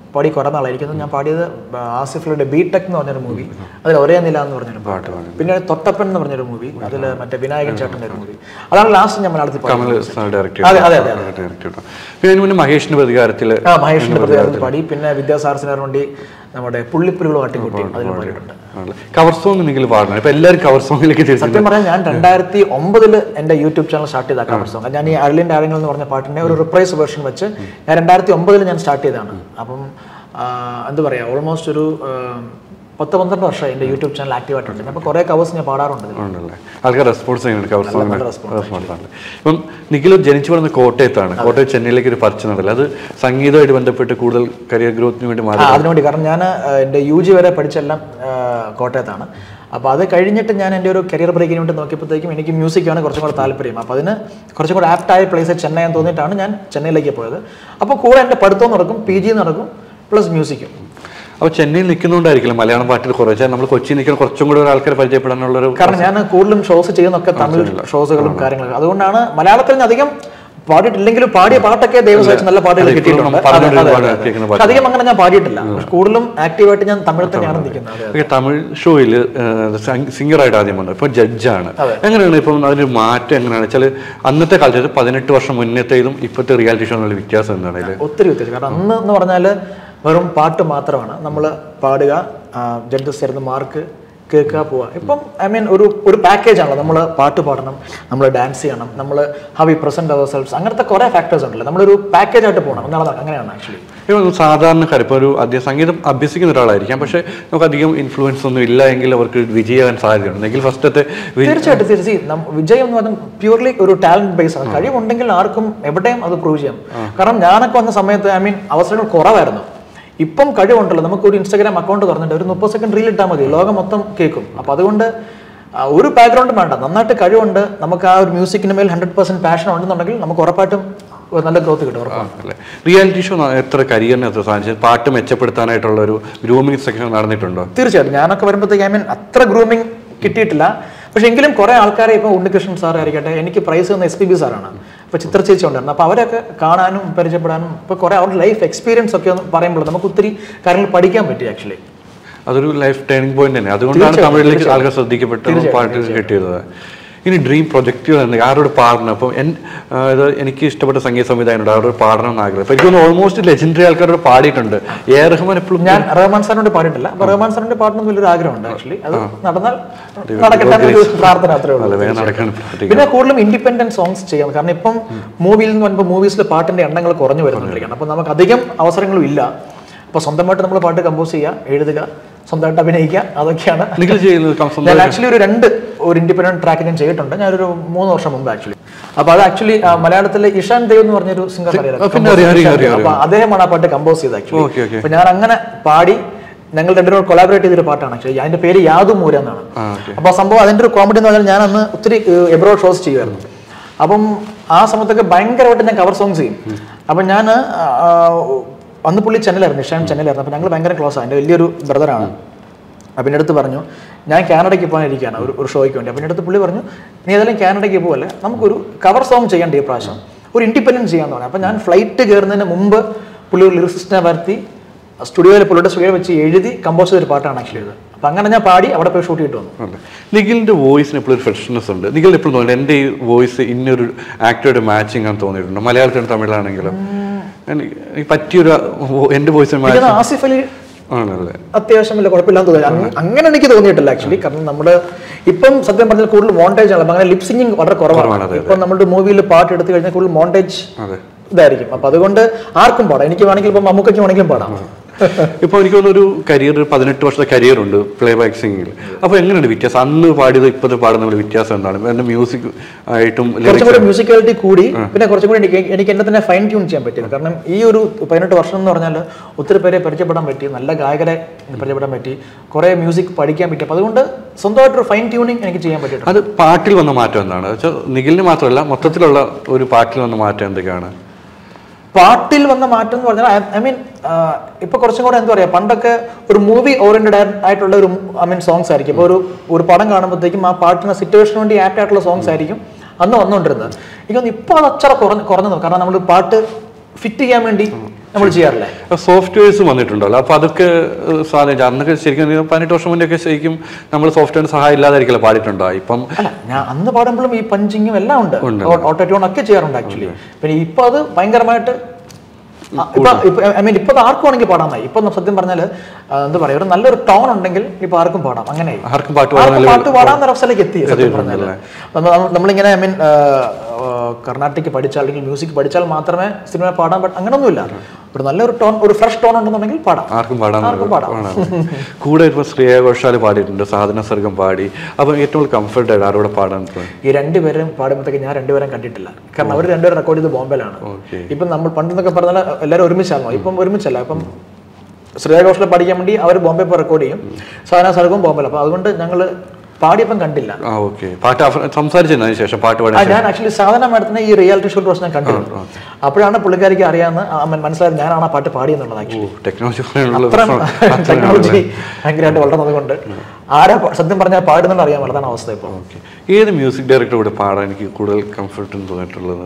പാടി കുറേ നാളായിരിക്കും ഞാൻ പാടിയത് ആ, ആസിഫിയുടെ ബി ടെക് എന്ന് പറഞ്ഞൊരു മൂവി അതിൽ ഒരേ നില എന്ന് പറഞ്ഞൊരു പാട്ട് പാട്ട് പാടി പിന്നെ തൊട്ടപ്പൻ എന്ന് പറഞ്ഞൊരു മൂവി അതിൽ മറ്റേ വിനായകൻ ചേട്ടൻ്റെ ഒരു മൂവി അതാണ് ലാസ്റ്റ് ഞാൻ മലയാളത്തിൽ പാടി കമൽ സാർ ഡയറക്റ്റ് അതെ അതെ അതെ ഡയറക്റ്റ് ചെയ്തു പിന്നെ അതിന് മുന്നേ മഹേഷിന്റെ പ്രതികാരത്തിൽ ആ മഹേഷിന്റെ പ്രതികാരത്തിൽ പാടി പിന്നെ വിദ്യാസാരസിനാർ വേണ്ടി നമ്മുടെ പുള്ളിപ്പുലികൾ കാട്ടിക്കൂട്ടി അതിൽ പാടിയിട്ടുണ്ട് കവർ സോങ് നിങ്ങൾ പാടണം ഇപ്പൊ എല്ലാവരും കവർ സോങ്ങിലേക്ക് തിരിച്ചു സത്യം പറഞ്ഞാൽ ഞാൻ രണ്ടായിരത്തി ഒമ്പതില് എന്റെ യൂട്യൂബ് ചാനൽ സ്റ്റാർട്ട് ചെയ്ത കവർ സോങ് ഞാൻ ഈ അരളിൻ്റെ ആരെങ്കിലും എന്ന് പറഞ്ഞ പാട്ടിന്റെ ഒരു റിപ്രൈസ് വേർഷൻ വെച്ച് ഞാൻ രണ്ടായിരത്തി ഒമ്പതിൽ ഞാൻ സ്റ്റാർട്ട് ചെയ്തതാണ് അപ്പം ആ, എന്താ പറയാ ഓൾമോസ്റ്റ് ഒരു ആ, പത്ത് പന്ത്രണ്ട് വർഷം എൻ്റെ യൂട്യൂബ് ചാനൽ ആക്റ്റീവ് ആയിട്ടുണ്ട് അപ്പോൾ കുറേ കവേഴ്സ് ഞാൻ പാടാറുണ്ട് ഇതിൽ. ഉണ്ടല്ലേ ആൾക്കാർ റെസ്പോൺസ് ചെയ്യുന്നുണ്ട് കവർ സോങ്ങിന് റെസ്പോൺസ് ആണ് ഇപ്പം നിഖിൽ ജനിച്ചു വളർന്ന കോട്ടയത്താണ് കോട്ടയം ചെന്നൈയിലേക്ക് ഒരു പറിച്ചു നടല്ല അത് സംഗീതമായിട്ട് ബന്ധപ്പെട്ട് കൂടുതൽ കരിയർ ഗ്രോത്തിന് വേണ്ടി മാറി ആ അതിനുവേണ്ടി കാരണം ഞാൻ എൻ്റെ യു ജി വരെ പഠിച്ചെല്ലാം ആ, കോട്ടയത്താണ് അപ്പോൾ അത് കഴിഞ്ഞിട്ട് ഞാൻ എൻ്റെ ഒരു കരിയർ ബ്രേക്കിന് വേണ്ടി നോക്കിയപ്പോഴത്തേക്കും എനിക്ക് മ്യൂസിക്കാണ് കുറച്ചും കൂടെ താല്പര്യം അപ്പോൾ അതിന് കുറച്ചും കൂടെ ആപ്റ്റായ പ്ലേസ് ചെന്നൈ എന്ന് തോന്നിയിട്ടാണ് ഞാൻ ചെന്നൈയിലേക്ക് പോയത് അപ്പോൾ കൂടെ എൻ്റെ പഠിത്തവും നടക്കും പി ജി നടക്കും പ്ലസ് മ്യൂസിക്കും അപ്പോൾ ചെന്നൈയിൽ നിൽക്കുന്നതുകൊണ്ടായിരിക്കില്ല മലയാളം പാട്ടിൽ കുറച്ച് നമ്മൾ കൊച്ചി നിൽക്കുന്ന കുറച്ചും കൂടി ഒരു ആൾക്കാരെ പരിചയപ്പെടാനുള്ളൊരു കാരണം ഞാൻ കൂടുതലും ഷോസ് ചെയ്യുന്നൊക്കെ തമിഴ് ഷോസുകളും കാര്യങ്ങളും അതുകൊണ്ടാണ് മലയാളത്തിൽ നിന്ന് അധികം പാടിയിട്ടില്ലെങ്കിലും പാടിയ പാട്ടൊക്കെ ദൈവം സഹിച്ച് നല്ല പാട്ടുകൾ അതെ, ഇപ്പോഴും കിട്ടിയിട്ടുണ്ട് നമ്മൾ പറഞ്ഞുകൊണ്ട് അതെ, അതെ, ഒരുപാട് അതെ. കേൾക്കുന്ന പക്ഷെ അധികം അങ്ങനെ ഞാൻ പാടിയിട്ടില്ല പക്ഷെ കൂടുതലും ആക്റ്റീവായിട്ട് ഞാൻ തമിഴ് തന്നെയാണ് നിൽക്കുന്നത് അതെ, അതെ. ഓക്കെ തമിഴ് ഷോയിൽ സിംഗറായിട്ട് ആദ്യം വന്നത് ഇപ്പോൾ ജഡ്ജാണ് എങ്ങനെയാണ് ഇപ്പം അതിന് മാറ്റം എങ്ങനെയാണ് വെച്ചാൽ അന്നത്തെ കാലത്ത് ഒരു പതിനെട്ട് വർഷം മുന്നത്തേതും ഇപ്പോഴത്തെ റിയാലിറ്റി ഷോ എന്നുള്ള വ്യത്യാസം എന്താണ് അതിൽ ഒത്തിരി വ്യത്യാസം കാരണം അന്ന് എന്ന് പറഞ്ഞാൽ വെറും പാട്ട് മാത്രമാണ് നമ്മൾ പാടുക ജഡ്ജസ് തരുന്ന മാർക്ക് കേൾക്കുക പോവുക ഇപ്പം ഐ മീൻ ഒരു ഒരു പാക്കേജ് ആണല്ലോ നമ്മൾ പാട്ട് പാടണം നമ്മൾ ഡാൻസ് ചെയ്യണം നമ്മൾ how we present ourselves അങ്ങനത്തെ കുറേ ഫാക്ടേഴ്സ് ഉണ്ടല്ലോ നമ്മളൊരു പാക്കേജ് ആയിട്ട് പോകണം എന്നാണ് അങ്ങനെയാണ് ആക്ച്വലി ഇപ്പം സാധാരണക്കാർ ഇപ്പോൾ ഒരു അധികം സംഗീതം അഭ്യസിക്കുന്ന ഒരാളായിരിക്കാം പക്ഷേ നമുക്ക് അധികം ഇൻഫ്ലുവൻസ് ഒന്നും ഇല്ല എങ്കിൽ അവർക്ക് വിജയിക്കാൻ സാധ്യതയുണ്ട് എങ്കിൽ ഫസ്റ്റത്തെ തീർച്ചയായിട്ടും തീർച്ചയായും വിജയം എന്ന് പറഞ്ഞാൽ പ്യൂർലി ഒരു ടാലന്റ് ബേസ് ആണ് കഴിവുണ്ടെങ്കിൽ ആർക്കും എവിടെയും അത് പ്രൂവ് ചെയ്യാം കാരണം ഞാനൊക്കെ വന്ന സമയത്ത് ഐ മീൻ അവസരങ്ങൾ കുറവായിരുന്നു ഇപ്പം കഴിവുണ്ടല്ലോ നമുക്ക് ഒരു ഇൻസ്റ്റാഗ്രാം അക്കൗണ്ട് തുറന്നിട്ട് ഒരു മുപ്പത് സെക്കൻഡ് റീൽ ഇട്ടാൽ മതി ലോകം മൊത്തം കേൾക്കും അപ്പൊ അതുകൊണ്ട് ആ, ഒരു ബാക്ക്ഗ്രൗണ്ടും വേണ്ട നന്നായിട്ട് കഴിവുണ്ട് നമുക്ക് ആ ഒരു മ്യൂസിക്കിന് മേൽ ഹൺഡ്രഡ് പെർസെന്റ് പാഷൻ ഉണ്ടെന്നുണ്ടെങ്കിൽ നമുക്ക് ഉറപ്പായിട്ടും ഒരു നല്ല ഗ്രോത്ത് കിട്ടും ഉറപ്പാണ് അല്ലേ റിയാലിറ്റി ഷോ എത്ര കരിയറിന് എത്ര സാധിച്ചത് പാട്ട് മെച്ചപ്പെടുത്താനായിട്ടുള്ള ഒരു ഗ്രൂമിംഗ് സെക്ഷൻ നടന്നിട്ടുണ്ടോ തീർച്ചയായിട്ടും ഞാനൊക്കെ വരുമ്പോഴത്തേക്ക് ഐ മീൻ അത്ര ഗ്രൂമിങ് കിട്ടിയിട്ടില്ല പക്ഷെ എങ്കിലും കുറെ ആൾക്കാരെ ഇപ്പോൾ ഉണ്ണികൃഷ്ണൻ സാർ ആയിരിക്കട്ടെ എനിക്ക് പ്രൈസ് തന്ന എസ് പി ബി സാറാണ് ഇപ്പോൾ ചിത്ര ചേച്ചി ഉണ്ടായിരുന്നു അപ്പോൾ അവരൊക്കെ കാണാനും പരിചയപ്പെടാനും ഇപ്പോൾ കുറെ അവരുടെ ലൈഫ് എക്സ്പീരിയൻസ് ഒക്കെ ഒന്ന് പറയുമ്പോൾ നമുക്ക് ഒത്തിരി കാര്യങ്ങൾ പഠിക്കാൻ പറ്റി ആക്ച്വലി അതൊരു ലൈഫ് ടേണിംഗ് പോയിന്റ് തന്നെ അതുകൊണ്ടാണ് തമിഴിലേക്ക് ആൾക്കാർ ശ്രദ്ധിക്കപ്പെട്ട പാട്ട് കിട്ടിയത് ഇനി ഡ്രീം പ്രൊജക്റ്റുകൾ തന്നെ ആരോട് പാടണം അപ്പം എൻ ആ, ഇത് എനിക്ക് ഇഷ്ടപ്പെട്ട സംഗീത സംവിധായകനുണ്ട് അവരോട് പാടണം എന്ന് ആഗ്രഹം അപ്പം എനിക്കൊന്ന് ഓൾമോസ്റ്റ് ലെജൻഡറി ആൾക്കാരോട് പാടിയിട്ടുണ്ട് എ ആർ റഹ്മാൻ എപ്പോഴും ഞാൻ റഹ്മാൻ സാറിനോട് പാടിയിട്ടില്ല അപ്പോൾ റഹ്മാൻ സാറിന്റെ പാടണം വലിയൊരു ആഗ്രഹമുണ്ട് ആക്ച്വലി അത് നടന്നാൽ നടക്കട്ടെ എന്നൊരു പ്രാർത്ഥന അത്രേ ഉള്ളൂ അല്ല വേഗം നടക്കാൻ പ്രാർത്ഥിക്കാം പിന്നെ കൂടുതലും ഇൻഡിപെൻഡന്റ് സോങ്സ് ചെയ്യാം കാരണം ഇപ്പം മൂവിയിൽ എന്ന് പറയുമ്പോൾ മൂവീസിൽ പാട്ടിന്റെ എണ്ണങ്ങൾ കുറഞ്ഞു വരുന്നുണ്ടിരിക്കുകയാണ് അപ്പോൾ നമുക്ക് അധികം അവസരങ്ങളും ഇല്ല അപ്പോൾ സ്വന്തമായിട്ട് നമ്മൾ പാട്ട് കമ്പോസ് ചെയ്യുക എഴുതുക സ്വന്തമായിട്ട് അഭിനയിക്കുക അതൊക്കെയാണ് നിങ്ങൾ ചെയ്യുന്നത് കം- സ്വന്തം ഞാൻ ആക്ച്വലി ഒരു രണ്ട് ഒരു ഇൻഡിപെൻഡന്റ് ട്രാക്ക് ഞാൻ ചെയ്തിട്ടുണ്ട് ഞാനൊരു മൂന്ന് വർഷം മുമ്പ് ആക്ച്വലി അപ്പോൾ അത് ആക്ച്വലി മലയാളത്തിലെ ഇഷാൻ ദേവ് എന്ന് പറഞ്ഞൊരു സിംഗർ ആ, പിന്നെ അറിയാം, അറിയാം, അറിയാം, അപ്പൊ അദ്ദേഹമാണ് ആ പാട്ട് കമ്പോസ് ചെയ്തത് ആക്ച്വലി ഓക്കെ ഓക്കെ അപ്പൊ ഞാൻ അങ്ങനെ പാടി ഞങ്ങൾ രണ്ടുപേരും കൊളാബറേറ്റ് ചെയ്തൊരു പാട്ടാണ് ആക്ച്വലി അതിന്റെ പേര് യാതു മൂര എന്നാണ് ആ ഓക്കെ അപ്പൊ ആ സംഭവം അതിന്റെ ഒരു കോമഡി എന്ന് പറഞ്ഞാൽ ഞാൻ അന്ന് ഒത്തിരി എബ്രോഡ് ഷോസ് ചെയ്യുമായിരുന്നു അപ്പം ആ സമയത്തൊക്കെ ഭയങ്കരമായിട്ട് ഞാൻ കവർ സോങ്സ് ചെയ്യും അപ്പം ഞാൻ അന്ന് പുള്ളി ചെന്നൈയിലായിരുന്നു ഇഷാൻ ചെന്നൈയിലായിരുന്നു അപ്പം ഞങ്ങൾ ഭയങ്കര ക്ലോസ് ആണ് എൻ്റെ വലിയൊരു ബ്രദറാണ് അപ്പം എൻ്റെ അടുത്ത് പറഞ്ഞു ഞാൻ കാനഡയ്ക്ക് പോകാനിരിക്കുകയാണ് ഒരു ഒരു ഷോയ്ക്ക് വേണ്ടി അപ്പം എൻ്റെ അടുത്ത് പുള്ളി പറഞ്ഞു നീ ഏതായാലും കാനഡയ്ക്ക് പോകല്ലേ നമുക്കൊരു കവർ സോങ് ചെയ്യേണ്ട ഈ പ്രാവശ്യം ഒരു ഇൻഡിപെൻഡൻസ് ചെയ്യാന്ന് പറഞ്ഞു അപ്പം ഞാൻ ഫ്ലൈറ്റ് കയറുന്നതിന് മുമ്പ് പുള്ളി ഒരു ലിറിസിസ്റ്റിനെ വരുത്തി സ്റ്റുഡിയോയിൽ പുള്ളിയുടെ സ്റ്റുഡിയോ വെച്ച് എഴുതി കമ്പോസ് ചെയ്തൊരു പാട്ടാണ് ആക്ച്വലി ഇത് അപ്പം അങ്ങനെ ഞാൻ പാടി അവിടെ പോയി ഷൂട്ട് ചെയ്തിട്ട് വന്നു അതെ നിഖിലിന്റെ വോയിസിന് എപ്പോഴും ഒരു ഫ്രഷ്നെസ് ഉണ്ട് നിഖിൽ എപ്പോഴും തോന്നുന്നു എൻ്റെ ഈ വോയിസ് ഇന്നൊരു ആക്ടറുടെ മാച്ചിങ് ആണെന്ന് തോന്നിയിട്ടുണ്ട് മലയാളത്തിലും തമിഴിലാണെങ്കിലും എനിക്ക് എനിക്ക് പറ്റിയൊരു വോ- എൻ്റെ വോയിസിന് മാച്ച് എനിക്കത് ആസിഫ് അലി ആണല്ലേ അത്യാവശ്യം വലിയ കുഴപ്പമില്ലാന്ന് തോന്നി അങ്ങ- അങ്ങനെ എനിക്ക് തോന്നിയിട്ടില്ല ആക്ച്വലി കാരണം നമ്മുടെ ഇപ്പം സത്യം പറഞ്ഞാൽ കൂടുതൽ മോണ്ടേജ് ആണ് അങ്ങനെ ലിപ് സിംഗിങ് വളരെ കുറവാണ്, കുറവാണ് അതെ, ഇപ്പം നമ്മുടെ മൂവിയിൽ പാട്ട് എടുത്തു കഴിഞ്ഞാൽ കൂടുതൽ മോണ്ടേജ് അതെ ഇതായിരിക്കും അപ്പൊ അതുകൊണ്ട് ആർക്കും പാടാം എനിക്ക് വേണമെങ്കിൽ ഇപ്പം മമ്മൂക്കയ്ക്ക് വേണമെങ്കിലും പാടാം ഇപ്പോൾ എനിക്ക് തോന്നുന്നു ഒരു കരിയർ പതിനെട്ട് വർഷത്തെ കരിയർ ഉണ്ട് പ്ലേ ബാക്ക് സിംഗിൽ അപ്പോൾ എങ്ങനെയുണ്ട് വ്യത്യാസം അന്ന് പാടിയത് ഇപ്പോഴത്തെ പാടുന്ന തമ്മിൽ വ്യത്യാസം എന്താണ് എൻ്റെ മ്യൂസിക് ആയിട്ടും കുറച്ചും കൂടി മ്യൂസിക്കാലിറ്റി കൂടി പിന്നെ കുറച്ചും കൂടി എനിക്ക് എനിക്ക് എന്നെ തന്നെ ഫൈൻ ട്യൂൺ ചെയ്യാൻ പറ്റിയത് കാരണം ഈ ഒരു പതിനെട്ട് വർഷം എന്ന് പറഞ്ഞാൽ ഒത്തിരി പേരെ പരിചയപ്പെടാൻ പറ്റി നല്ല ഗായകരെ പരിചയപ്പെടാൻ പറ്റി കുറേ മ്യൂസിക് പഠിക്കാൻ പറ്റി അപ്പോൾ അതുകൊണ്ട് സ്വന്തമായിട്ടൊരു ഫൈൻ ട്യൂണിങ് എനിക്ക് ചെയ്യാൻ പറ്റിയിട്ടുണ്ട് അത് പാട്ടിൽ വന്ന മാറ്റം എന്താണ് വെച്ചാൽ നിഖിലിന് മാത്രമല്ല മൊത്തത്തിലുള്ള ഒരു പാട്ടിൽ വന്ന മാറ്റം എന്തൊക്കെയാണ് പാട്ടിൽ വന്ന മാറ്റം എന്ന് പറഞ്ഞാൽ ഐ മീൻ ഇപ്പൊ കുറച്ചും കൂടെ എന്താ പറയാ പണ്ടൊക്കെ ഒരു മൂവി ഓറിയന്റഡ് ആയിട്ടുള്ള ഒരു ഐ മീൻ സോങ്സ് ആയിരിക്കും ഇപ്പോൾ ഒരു ഒരു പടം കാണുമ്പോഴത്തേക്കും ആ പാട്ടിന് സിറ്റുവേഷന് വേണ്ടി ആപ്റ്റ് ആയിട്ടുള്ള സോങ്സ് ആയിരിക്കും അന്ന് വന്നുകൊണ്ടിരുന്നത് എനിക്ക് തോന്നുന്നു ഇപ്പോൾ അത് അച്ചറ കുറഞ്ഞ് കുറഞ്ഞു കാരണം നമ്മൾ പാട്ട് ഫിറ്റ് ചെയ്യാൻ വേണ്ടി നമ്മൾ ചെയ്യാറില്ലേ സോഫ്റ്റ്വെയർസ് വന്നിട്ടുണ്ടല്ലോ അപ്പൊ അതൊക്കെ ഏഹ്, സ്വാധീനിച്ചു അന്നൊക്കെ ശരിക്കും പറഞ്ഞാൽ പതിനെട്ട് വർഷം മുന്നേ ഒക്കെ ശരിക്കും നമ്മൾ സോഫ്റ്റ്വെയർ സഹായം ഇല്ലാതായിരിക്കില്ല പാടിയിട്ടുണ്ടോ ഇപ്പം അല്ല ഞാൻ അന്ന് പാടുമ്പോഴും ഈ പഞ്ചിങ്ങും എല്ലാം ഉണ്ട് ഓട്ടോ ട്യൂൺ ഒക്കെ ചെയ്യാറുണ്ട് ആക്ച്വലി പിന്നെ ഇപ്പൊ അത് ഭയങ്കരമായിട്ട് ആ, ഇപ്പൊ ഐ മീൻ ഇപ്പൊ അത് ആർക്കും വേണമെങ്കിൽ പാടാമായി ഇപ്പൊ സത്യം പറഞ്ഞാൽ എന്താ പറയാ ഒരു നല്ലൊരു ടോൺ ഉണ്ടെങ്കിൽ ഇപ്പൊ ആർക്കും പാടാം അങ്ങനെ ആർക്കും പാട്ട് പാടാൻ ആർക്കും പാട്ട് പാടാൻ അവസ്ഥയിലേക്ക് എത്തി സത്യം പറഞ്ഞാൽ നമ്മളിങ്ങനെ ഐ മീൻ കർണാട്ടിക് പഠിച്ചാൽ അല്ലെങ്കിൽ മ്യൂസിക് പഠിച്ചാൽ മാത്രമേ സിനിമ പാടാൻ പറ്റും അങ്ങനൊന്നുമില്ല ഒരു നല്ലൊരു ടോൺ ഒരു ഫ്രഷ് ടോൺ ഉണ്ടെന്നുണ്ടെങ്കിൽ പാടാം ആർക്കും പാടാൻ ആർക്കും പാടാം. പാടാം. കൂടെ ഇപ്പോൾ ശ്രേയ ഘോഷാല് പാടിയിട്ടുണ്ട് സാധന സർഗം പാടി അപ്പൊ ഏറ്റവും കംഫർട്ട് ആയിട്ട് ആരോടെ പാടാൻ തോന്നി ഈ രണ്ടുപേരും പാടുമ്പോഴത്തേക്ക് ഞാൻ രണ്ടുപേരും കണ്ടിട്ടില്ല കാരണം അവർ രണ്ടുപേരും റെക്കോർഡ് ചെയ്ത് ബോംബെയിലാണ് ഓക്കെ ഇപ്പം നമ്മൾ പണ്ടെന്നൊക്കെ പറഞ്ഞാൽ എല്ലാവരും ഒരുമിച്ചാണോ ഇപ്പം ഒരുമിച്ചല്ല ഇപ്പം ശ്രേയ ഘോഷലെ പഠിക്കാൻ വേണ്ടി അവർ ബോംബെ പോയി റെക്കോർഡ് ചെയ്യും സാധന സർഗവും ബോംബെയിൽ അപ്പോൾ അതുകൊണ്ട് ഞങ്ങൾ പാടിയപ്പം കണ്ടില്ല ആ ഓക്കെ പാട്ട് അവ- സംസാരിച്ചതിന് അതിന് ശേഷം പാട്ട് ആ പാടാൻ ഞാൻ ആക്ച്വലി സാധന മാഡത്തിന് ഈ റിയാലിറ്റി ഷോ ദിവസം ഞാൻ കണ്ടിരുന്നു അപ്പോഴാണ് പുള്ളിക്കാരിക്ക് അറിയാമെന്ന് ആ, മൻ- മനസ്സിലായത് ഞാനാണ് ആ പാട്ട് പാടിയെന്നുള്ളത് ആക്ച്വലി ടെക്നോളജി അത്രയും ടെക്നോളജി ഭയങ്കരമായിട്ട് വളർന്നത് കൊണ്ട് ആരാ പ- സത്യം പറഞ്ഞാൽ പാടുന്നുള്ള അറിയാൻ അതാണ് അവസ്ഥ ഇപ്പോൾ ഓക്കെ ഏത് മ്യൂസിക് ഡയറക്ടർ കൂടെ പാടാൻ എനിക്ക് കൂടുതൽ കംഫർട്ട് തോന്നിയിട്ടുള്ളത്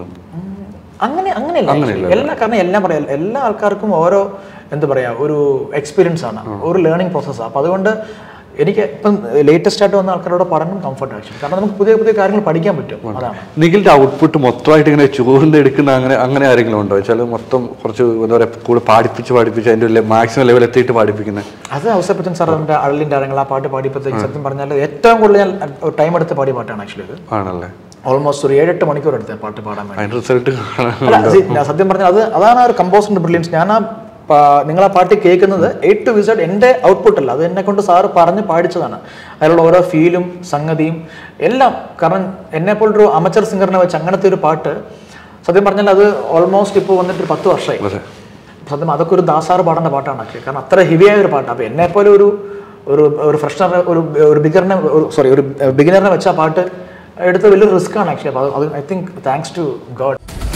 അങ്ങനെ അങ്ങനെയല്ല actually. എല്ലാ കാരണം എല്ലാം പറയാം എല്ലാ ആൾക്കാർക്കും ഓരോ എന്താ പറയാ ഒരു എക്സ്പീരിയൻസ് ആണ് ഒരു ലേണിംഗ് പ്രോസസ്സാണ് അപ്പൊ അതുകൊണ്ട് എനിക്ക് ഇപ്പം ലേറ്റസ്റ്റ് ആയിട്ട് വന്ന ആൾക്കാരോട് പഠനം കംഫർട്ട് ആക്ച്വലി കാരണം നമുക്ക് പുതിയ പുതിയ കാര്യങ്ങൾ പഠിക്കാൻ പറ്റും അതാണ് നിഖിലിന്റെ ഔട്ട്പുട്ട് മൊത്തമായിട്ട് ഇങ്ങനെ ചൂർന്നെടുക്കുന്ന അങ്ങനെ അങ്ങനെ ആരെങ്കിലും ഉണ്ടോ വെച്ചാൽ മൊത്തം കുറച്ച് എന്താ പറയുക കൂടെ പാടിപ്പിച്ച് പാടിപ്പിച്ച് അതിന്റെ മാക്സിമം ലെവൽ എത്തിയിട്ട് പാടിപ്പിക്കുന്നത് അത് ഔസപ്പച്ചൻ സാറിന്റെ അഴലിന്റെ അരങ്ങൾ ആ പാട്ട് പാടിയപ്പോഴത്തേക്ക് സത്യം പറഞ്ഞാൽ ഏറ്റവും കൂടുതൽ ഞാൻ ടൈം എടുത്ത് പാടിയ പാട്ടാണ് ആക്ച്വലി ഇത് ആണല്ലേ ഓൾമോസ്റ്റ് ഒരു ഏഴെട്ട് മണിക്കൂർ എടുത്ത് പാട്ട് പാടാൻ വേണ്ടി അതിന്റെ റിസൾട്ട് കാണാൻ അല്ല സി- ഞാൻ സത്യം പറഞ്ഞാൽ അത് അതാണ് ആ ഒരു കമ്പോസിന്റെ ബ്രില്യൻസ് ഞാൻ ആ നിങ്ങൾ ആ പാട്ട് കേൾക്കുന്നത് എയ്റ്റ് ടു വിസഡ് എൻ്റെ ഔട്ട്പുട്ട് അല്ല അത് എന്നെ കൊണ്ട് സാറ് പറഞ്ഞ് പാടിച്ചതാണ് അതിലുള്ള ഓരോ ഫീലും സംഗതിയും എല്ലാം കാരണം എന്നെ പോലൊരു അമച്ചർ സിംഗറിനെ വെച്ച് അങ്ങനത്തെ ഒരു പാട്ട് സത്യം പറഞ്ഞാൽ അത് ഓൾമോസ്റ്റ് ഇപ്പോൾ വന്നിട്ട് ഒരു പത്ത് വർഷമായി അതെ സത്യം അതൊക്കെ ഒരു ദാസാറ് പാടേണ്ട പാട്ടാണ് ആക്ച്വലി കാരണം അത്ര ഹെവിയായ ഒരു പാട്ട് അപ്പോൾ എന്നെ പോലെ ഒരു ഒരു ഒരു ഫ്രഷർ ഒരു ഒരു ബിഗറിനെ സോറി ഒരു ബിഗിനറിനെ വെച്ച ആ പാട്ട് എടുത്ത വലിയൊരു റിസ്ക് ആണ് ആക്ച്വലി അപ്പോൾ അത് I think thanks to God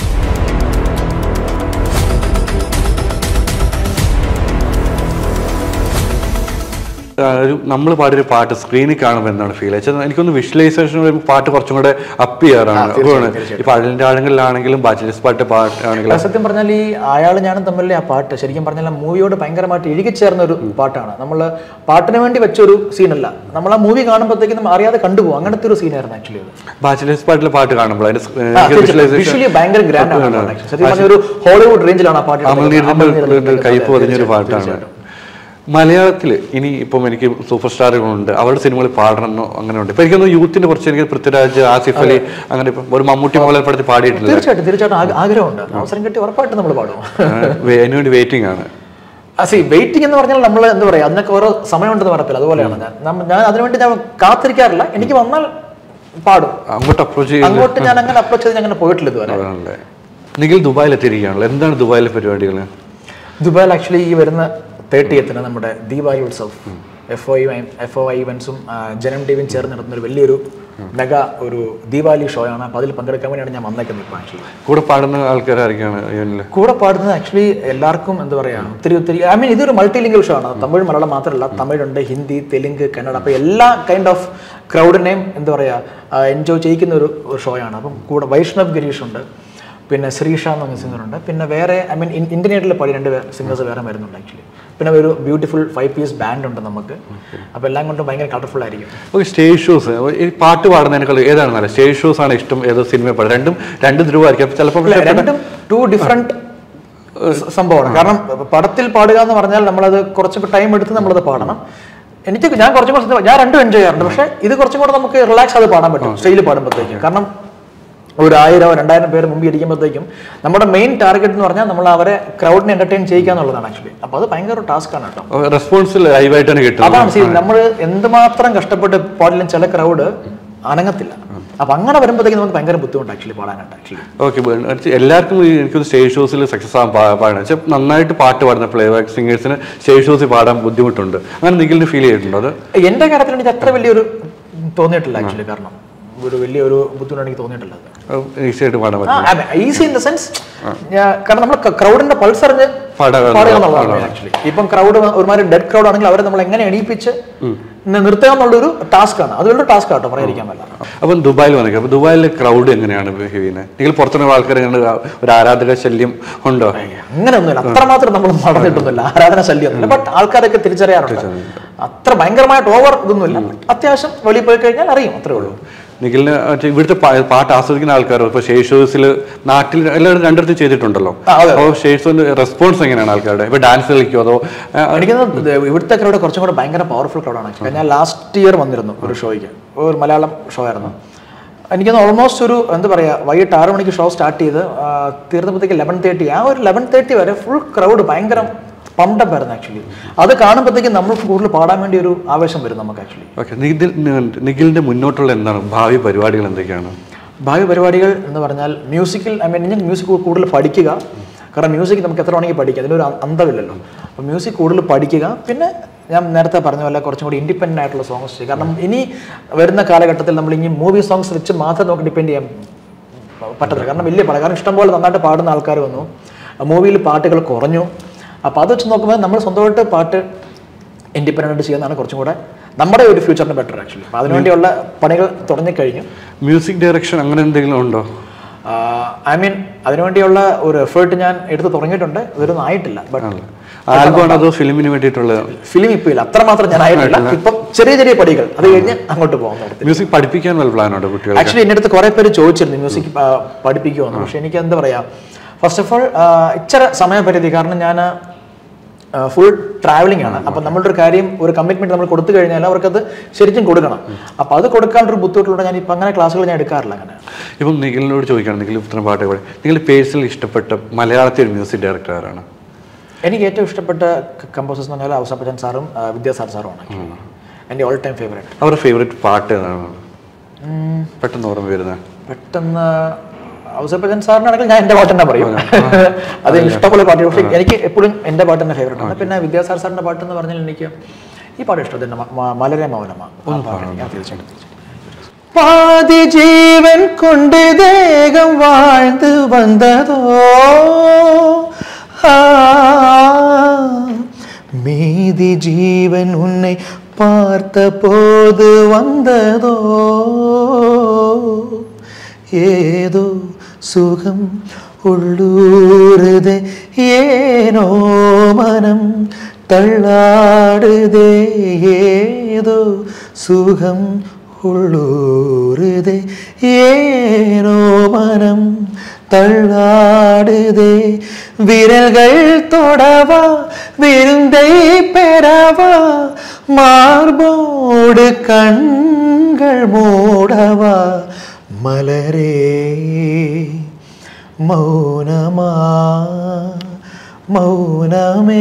നമ്മൾ പാടിയൊരു പാട്ട് സ്ക്രീനിൽ കാണുമ്പോൾ എന്താണ് ഫീൽ വെച്ചാൽ എനിക്കൊന്ന് വിഷ്വലൈസേഷൻ വരുമ്പോൾ പാട്ട് കുറച്ചും കൂടെ അപ്പ് ചെയ്യാറാണ് അപ്പോഴാണ് ഇപ്പൊ അഴലിന്റെ ആഴങ്ങളിലാണെങ്കിലും ബാച്ചിലേഴ്സ് പാട്ട് പാട്ടാണെങ്കിലും സത്യം പറഞ്ഞാൽ ഈ അയാൾ ഞാനും തമ്മിലെ ആ പാട്ട് ശരിക്കും പറഞ്ഞാൽ മൂവിയോട് ഭയങ്കരമായിട്ട് ഇഴുകിച്ചേർന്ന ഒരു പാട്ടാണ് നമ്മൾ പാട്ടിന് വേണ്ടി വെച്ചൊരു സീനല്ല നമ്മൾ ആ മൂവി കാണുമ്പോഴത്തേക്കും നമ്മൾ അറിയാതെ കണ്ടുപോകും അങ്ങനത്തെ ഒരു സീനായിരുന്നു ആക്ച്വലി ബാച്ചിലേഴ്സ് പാട്ടിലെ പാട്ട് കാണുമ്പോൾ അതിന്റെ വിഷ്വലൈസേഷൻ വിഷ്വലി ഭയങ്കര ഗ്രാൻഡ് ആണ് ആ പാട്ട്. സത്യം പറഞ്ഞ ഒരു ഹോളിവുഡ് റേഞ്ചിലാണ് ആ പാട്ട് എടുത്തത്. അമൽനീരിന്റെ കയ്പ് പതിഞ്ഞൊരു പാട്ടാണ് മലയാളത്തിൽ ഇനി ഇപ്പം എനിക്ക് സൂപ്പർ സ്റ്റാറുകളുണ്ട് അവരുടെ സിനിമകൾ പാടണമെന്നോ അങ്ങനെ ഉണ്ട് ഇപ്പൊ എനിക്കൊന്ന് യൂത്തിന്റെ കുറച്ച് എനിക്ക് പൃഥ്വിരാജ് ആസിഫ് അലി അങ്ങനെ ഇപ്പം ഒരു മമ്മൂട്ടി മോഹൻലാൽ പഠിച്ച് പാടിയിട്ടില്ല തീർച്ചയായിട്ടും തീർച്ചയായിട്ടും ആഗ്ര- ആഗ്രഹമുണ്ട് അവസരം കിട്ടി ഉറപ്പായിട്ടും നമ്മൾ പാടും അതിനുവേണ്ടി വെയിറ്റിംഗ് ആണ് സി വെയിറ്റിംഗ് എന്ന് പറഞ്ഞാൽ നമ്മൾ എന്താ പറയാ അതിനൊക്കെ ഓരോ സമയമുണ്ടെന്ന് പറയത്തില്ല അതുപോലെയാണ് ഞാൻ നമ്മ- ഞാൻ അതിനുവേണ്ടി ഞാൻ കാത്തിരിക്കാറില്ല എനിക്ക് വന്നാൽ പാടും അങ്ങോട്ട് അപ്രോച്ച് ചെയ്യുന്നത് അങ്ങോട്ട് ഞാൻ അങ്ങനെ അപ്രോച്ച് ചെയ്ത് ഞാൻ അങ്ങനെ പോയിട്ടില്ല ഇതുവരെ അതാണല്ലേ നിഖിൽ ദുബായിൽ എത്തിയിരിക്കുകയാണല്ലോ എന്താണ് ദുബായിലെ പരിപാടികൾ ദുബായിൽ ആക്ച്വലി ഈ വരുന്ന തേർട്ടിയത്തിന് നമ്മുടെ Deepavali Utsav F O F O I ഇവൻസും ജനം ടിവിയും ചേർന്ന് നടത്തുന്ന ഒരു വലിയൊരു മെഗാ ഒരു ദീപാവലി ഷോ ആണ് അപ്പോൾ അതിൽ പങ്കെടുക്കാൻ വേണ്ടിയാണ് ഞാൻ വന്നേക്കുന്നത് ഇപ്പോൾ ആക്ച്വലി കൂടെ പാടുന്ന ആൾക്കാരായിരിക്കാണ് ഇവനില് കൂടെ പാടുന്നത് ആക്ച്വലി എല്ലാവർക്കും എന്താ പറയാ ഒത്തിരി ഒത്തിരി ഐ മീൻ ഇതൊരു മൾട്ടി ലിംഗൽ ഷോ ആണ് തമിഴ് മലയാളം മാത്രമല്ല തമിഴുണ്ട് ഹിന്ദി തെലുങ്ക് കന്നഡ അപ്പോൾ എല്ലാ കൈൻഡ് ഓഫ് ക്രൗഡിനെയും എന്താ പറയാ എൻജോയ് ചെയ്യിക്കുന്ന ഒരു ഷോയാണ് അപ്പം കൂടെ വൈഷ്ണവ് ഗിരീഷ് ഉണ്ട് പിന്നെ ശ്രീഷ എന്ന് പറഞ്ഞ സിംഗർ ഉണ്ട് പിന്നെ വേറെ ഐ മീൻ ഇന്ത്യൻ ഐഡിൽ പാടി രണ്ട് സിംഗേഴ്സ് വേറെ വരുന്നുണ്ട് ആക്ച്വലി പിന്നെ ഒരു ബ്യൂട്ടിഫുൾ ഫൈവ് പീസ് ബാൻഡ് ഉണ്ട് നമുക്ക് അപ്പോൾ എല്ലാം കൊണ്ടും ഭയങ്കര കളർഫുൾ ആയിരിക്കും ഓക്കെ സ്റ്റേജ് ഷോസ് ഈ പാട്ട് പാടുന്നതിനേക്കാൾ ഏതാണ് നല്ല സ്റ്റേജ് ഷോസ് ആണ് ഇഷ്ടം ഏതോ സിനിമ പാടും രണ്ടും രണ്ട് ധ്രുവമായിരിക്കും അപ്പൊ ചിലപ്പോൾ ഇല്ല, രണ്ടും ടു ഡിഫറെന്റ് സംഭവമാണ് കാരണം പടത്തിൽ പാടുക എന്ന് പറഞ്ഞാൽ നമ്മളത് കുറച്ച് ടൈം എടുത്ത് നമ്മളത് പാടണം എനിക്ക് ഞാൻ കുറച്ചും കൂടെ ഞാൻ രണ്ടും എൻജോയ് ചെയ്യാറുണ്ട് പക്ഷേ ഇത് കുറച്ചും കൂടെ നമുക്ക് റിലാക്സ് അത് പാടാൻ പറ്റും സ്റ്റൈലിൽ പാടുമ്പോഴത്തേക്കും കാരണം ഒരു ആയിരം രണ്ടായിരം പേര് മുമ്പ് ഇരിക്കുമ്പോഴത്തേക്കും നമ്മുടെ മെയിൻ ടാർഗറ്റ് എന്ന് പറഞ്ഞാൽ നമ്മൾ അവരെ ക്രൗഡിനെ എന്റർടൈൻ ചെയ്യിക്കുക എന്നുള്ളതാണ് ആക്ച്വലി അപ്പോൾ അത് ഭയങ്കര ടാസ്ക് ആണ് കേട്ടോ റെസ്പോൺസ് ലൈവായിട്ട് തന്നെ കിട്ടും അതാണ് സീ നമ്മൾ എന്തുമാത്രം കഷ്ടപ്പെട്ട് പാടിലും ചില ക്രൗഡ് അനങ്ങത്തില്ല അപ്പൊ അങ്ങനെ വരുമ്പോഴത്തേക്കും നമുക്ക് ഭയങ്കര ബുദ്ധിമുട്ട് ആക്ച്വലി പാടാനായിട്ട് ആക്ച്വലി ഓക്കെ എല്ലാവർക്കും ഈ എനിക്കൊരു സ്റ്റേജ് ഷോസിൽ സക്സസ് ആകാൻ പാ- പാടാൻ വെച്ചാൽ നന്നായിട്ട് പാട്ട് പാടുന്ന പ്ലേ ബാക്ക് സിംഗേഴ്സിന് സ്റ്റേജ് ഷോസിൽ പാടാൻ ബുദ്ധിമുട്ടുണ്ട് അങ്ങനെ നിഖിലിന് ഫീൽ ചെയ്തിട്ടുണ്ടോ അത് എന്റെ കാര്യത്തിൽ എനിക്ക് അത്ര വലിയൊരു തോന്നിയിട്ടില്ല ആക്ച്വലി കാരണം ഒരു വലിയൊരു ബുദ്ധിമുട്ട് എനിക്ക് തോന്നിയിട്ടില്ല ഈസി ആയിട്ട് പാടാൻ പറ്റും ഈസി ഇൻ ദ സെൻസ് കാരണം നമ്മൾ ക്രൗഡിന്റെ പൾസ് അറിഞ്ഞ് പാടുക പാടുക എന്നുള്ളതാണ് ആക്ച്വലി ഇപ്പം ക്രൗഡ് ഒരുമാതിരി ഡെഡ് ക്രൗഡ് ആണെങ്കിൽ അവരെ നമ്മൾ എങ്ങനെ എണീപ്പിച്ച് നി- നിർത്തുക എന്നുള്ളൊരു ടാസ്ക് ആണ് അത് വലിയൊരു ടാസ്ക് ആട്ടോ പറയാതിരിക്കാൻ പറ്റില്ല അപ്പം ദുബായിൽ വന്നിട്ട് അപ്പോൾ ദുബായിലെ ക്രൗഡ് എങ്ങനെയാണ് ബിഹേവ് ചെയ്യുന്നത് നിങ്ങൾ പുറത്തുനിന്ന് ആൾക്കാർ എങ്ങനെ ഒരു ആരാധക ശല്യം ഉണ്ടോ അങ്ങനെയൊന്നുമില്ല അത്രമാത്രം നമ്മൾ നടന്നിട്ടൊന്നുമില്ല ആരാധന ശല്യമൊന്നുമില്ല ബട്ട് ആൾക്കാരൊക്കെ തിരിച്ചറിയാറുണ്ട് അത്ര ഭയങ്കരമായിട്ട് ഓവർ ഇതൊന്നുമില്ല അത്യാവശ്യം വെളിയിൽ പോയി കഴിഞ്ഞാൽ അറിയും അത്രേ ഉള്ളൂ നിഖിലിന് മറ്റേ ഇവിടുത്തെ പാ- പാട്ട് ആസ്വദിക്കുന്ന ആൾക്കാരോ ഇപ്പോൾ ഷേഴ്സേഴ്സിൽ നാട്ടിൽ എല്ലാവരും രണ്ടിടത്ത് ചെയ്തിട്ടുണ്ടല്ലോ ആ, അതെ. അപ്പോൾ ഷേഴ്സിന്റെ റെസ്പോൺസ് എങ്ങനെയാണ് ആൾക്കാരുടെ ഇപ്പോൾ ഡാൻസ് കളിക്കുമോ അതോ ആ, എനിക്ക് തോന്നുന്നു ഇത് ഇവിടുത്തെ ക്രൗഡ് കുറച്ചും കൂടെ ഭയങ്കര പവർഫുൾ ക്രൗഡാണ് ആക്ച്വലി ഞാൻ ലാസ്റ്റ് ഇയർ വന്നിരുന്നു ഒരു ഷോയ്ക്ക് ഒരു മലയാളം ഷോ ആയിരുന്നു എനിക്കൊന്ന് ഓൾമോസ്റ്റ് ഒരു എന്താ പറയുക വൈകിട്ട് ആറ് മണിക്ക് ഷോ സ്റ്റാർട്ട് ചെയ്ത് ആ, തീർന്നപ്പോഴത്തേക്ക് ലെവൻ തേർട്ടി ആ ഒരു ലെവൻ തേർട്ടി വരെ ഫുൾ ക്രൗഡ് ഭയങ്കര പമ്പപ്പ് ആയിരുന്നു ആക്ച്വലി അത് കാണുമ്പോഴത്തേക്കും നമ്മൾക്ക് കൂടുതൽ പാടാൻ വേണ്ടി ഒരു ആവേശം വരും നമുക്ക് ആക്ച്വലി ഓക്കെ നിഖിൽ നിഖിലിന്റെ മുന്നോട്ടുള്ള എന്താണ് ഭാവി പരിപാടികൾ എന്തൊക്കെയാണ് ഭാവി പരിപാടികൾ എന്ന് പറഞ്ഞാൽ മ്യൂസിക്കിൽ ഐ മീൻ ഞാൻ മ്യൂസിക് കൂടുതൽ പഠിക്കുക കാരണം മ്യൂസിക് നമുക്ക് എത്ര വേണമെങ്കിൽ പഠിക്കാം അതിനൊരു അ- അന്തമില്ലല്ലോ അപ്പോൾ മ്യൂസിക് കൂടുതൽ പഠിക്കുക പിന്നെ ഞാൻ നേരത്തെ പറഞ്ഞ പോലെ കുറച്ചും കൂടി ഇൻഡിപെൻഡൻ്റ് ആയിട്ടുള്ള സോങ്സ് ചെയ്യും കാരണം ഇനി വരുന്ന കാലഘട്ടത്തിൽ നമ്മൾ ഇനി മൂവി സോങ്സ് വെച്ച് മാത്രം നമുക്ക് ഡിപ്പെൻഡ് ചെയ്യാൻ പറ്റത്തില്ല കാരണം വലിയ പാടാണ് കാരണം ഇഷ്ടംപോലെ നന്നായിട്ട് പാടുന്ന ആൾക്കാർ വന്നു മൂവിയിൽ പാട്ടുകൾ കുറഞ്ഞു അപ്പോൾ അത് വെച്ച് നോക്കുമ്പോൾ നമ്മൾ സ്വന്തമായിട്ട് പാട്ട് ഇൻഡിപെൻഡൻ്റ് ചെയ്യുന്നതാണ് കുറച്ചും കൂടെ നമ്മുടെ ഒരു ഫ്യൂച്ചറിന് ബെറ്റർ ആക്ച്വലി അപ്പോൾ അതിനുവേണ്ടിയുള്ള പണികൾ തുടങ്ങിക്കഴിഞ്ഞു മ്യൂസിക് ഡയറക്ഷൻ അങ്ങനെ എന്തെങ്കിലും ഉണ്ടോ ഐ മീൻ അതിനുവേണ്ടിയുള്ള ഒരു എഫേർട്ട് ഞാൻ എടുത്ത് തുടങ്ങിയിട്ടുണ്ട് ഇതൊന്നും ആയിട്ടില്ല ബട്ട് ആൽബം ആണോ അതോ ഫിലിമിന് വേണ്ടിയിട്ടുള്ള ഫിലിം ഇപ്പം ഇല്ല അത്രമാത്രം ഞാൻ ആയിട്ടില്ല ഇപ്പം ചെറിയ ചെറിയ പടികൾ അത് കഴിഞ്ഞ് അങ്ങോട്ട് പോകാൻ തുടങ്ങി മ്യൂസിക് പഠിപ്പിക്കാൻ വല്ല പ്ലാനുണ്ടോ കുട്ടികൾ ആക്ച്വലി എൻ്റെ അടുത്ത് കുറേ പേര് ചോദിച്ചിരുന്നു മ്യൂസിക് പഠിപ്പിക്കുമെന്ന് പക്ഷെ എനിക്ക് എന്താ പറയാ ഫസ്റ്റ് ഓഫ് ഓൾ ഇച്ചിരി സമയപരിധി കാരണം ഞാൻ ഫുൾ ട്രാവലിംഗ് ആണ് അപ്പം നമ്മളുടെ ഒരു കാര്യം ഒരു കമ്മിറ്റ്മെന്റ് നമ്മൾ കൊടുത്തു കഴിഞ്ഞാൽ അവർക്കത് ശരിക്കും കൊടുക്കണം അപ്പം അത് കൊടുക്കാനൊരു ബുദ്ധിമുട്ടുള്ള ഞാൻ ഇപ്പം അങ്ങനെ ക്ലാസ്സുകൾ ഞാൻ എടുക്കാറില്ല അങ്ങനെ ഇപ്പം നിഖിലിനോട് ചോദിക്കുകയാണ് നിഖിൽ ഇത്രയും പാട്ട് പാടി നിങ്ങൾ പേഴ്സണൽ ഇഷ്ടപ്പെട്ട മലയാളത്തെ ഒരു മ്യൂസിക് ഡയറക്ടർ ആരാണ് എനിക്ക് ഏറ്റവും ഇഷ്ടപ്പെട്ട കമ്പോസേഴ്സ് എന്ന് പറഞ്ഞാൽ ഔസപ്പച്ചൻ സാറും ആ, വിദ്യാസാർ സാറുമാണ് എൻ്റെ ഓൾ ടൈം ഫേവറേറ്റ് അവരുടെ ഫേവറേറ്റ് പാട്ട് ഏതാണ് പെട്ടെന്ന് ഓർമ്മ വരുന്നത് പെട്ടെന്ന് ഔസപ്പച്ചൻ സാറിനാണെങ്കിൽ ഞാൻ എൻ്റെ പാട്ട് തന്നെ പറയും അത് ഇഷ്ടംപോലെ പാട്ട് പക്ഷേ എനിക്ക് എപ്പോഴും എൻ്റെ പാട്ട് തന്നെ ഫേവറേറ്റ് ആണ് പിന്നെ വിദ്യാസാർ സാറിൻ്റെ പാട്ട് എന്ന് പറഞ്ഞാൽ എനിക്ക് ഈ പാട്ട് ഇഷ്ടം തന്നെ മ- മ- മലരെ മൗനമ ആ പാട്ട് എനിക്ക് ഞാൻ തീർച്ചയായിട്ടും തീർച്ചയായിട്ടും. പാതി ജീവൻ കൊണ്ട് ദേഹം வாழ்ந்து വന്നതോ ആ, மீதி ஜீவன் உன்னை பார்த்த போது வந்ததோ ஏதோ சுகம் உள்ளூருதே ஏனோ மனம் தள்ளாடுதே ஏதோ சுகம் உள்ளூருதே ஏனோ மனம் தள்ளாடுதே விரல்கள் தொடவா விருந்தை பெறவா மார்போடு கண்கள் மூடவா மலரே மௌனமா மௌனமே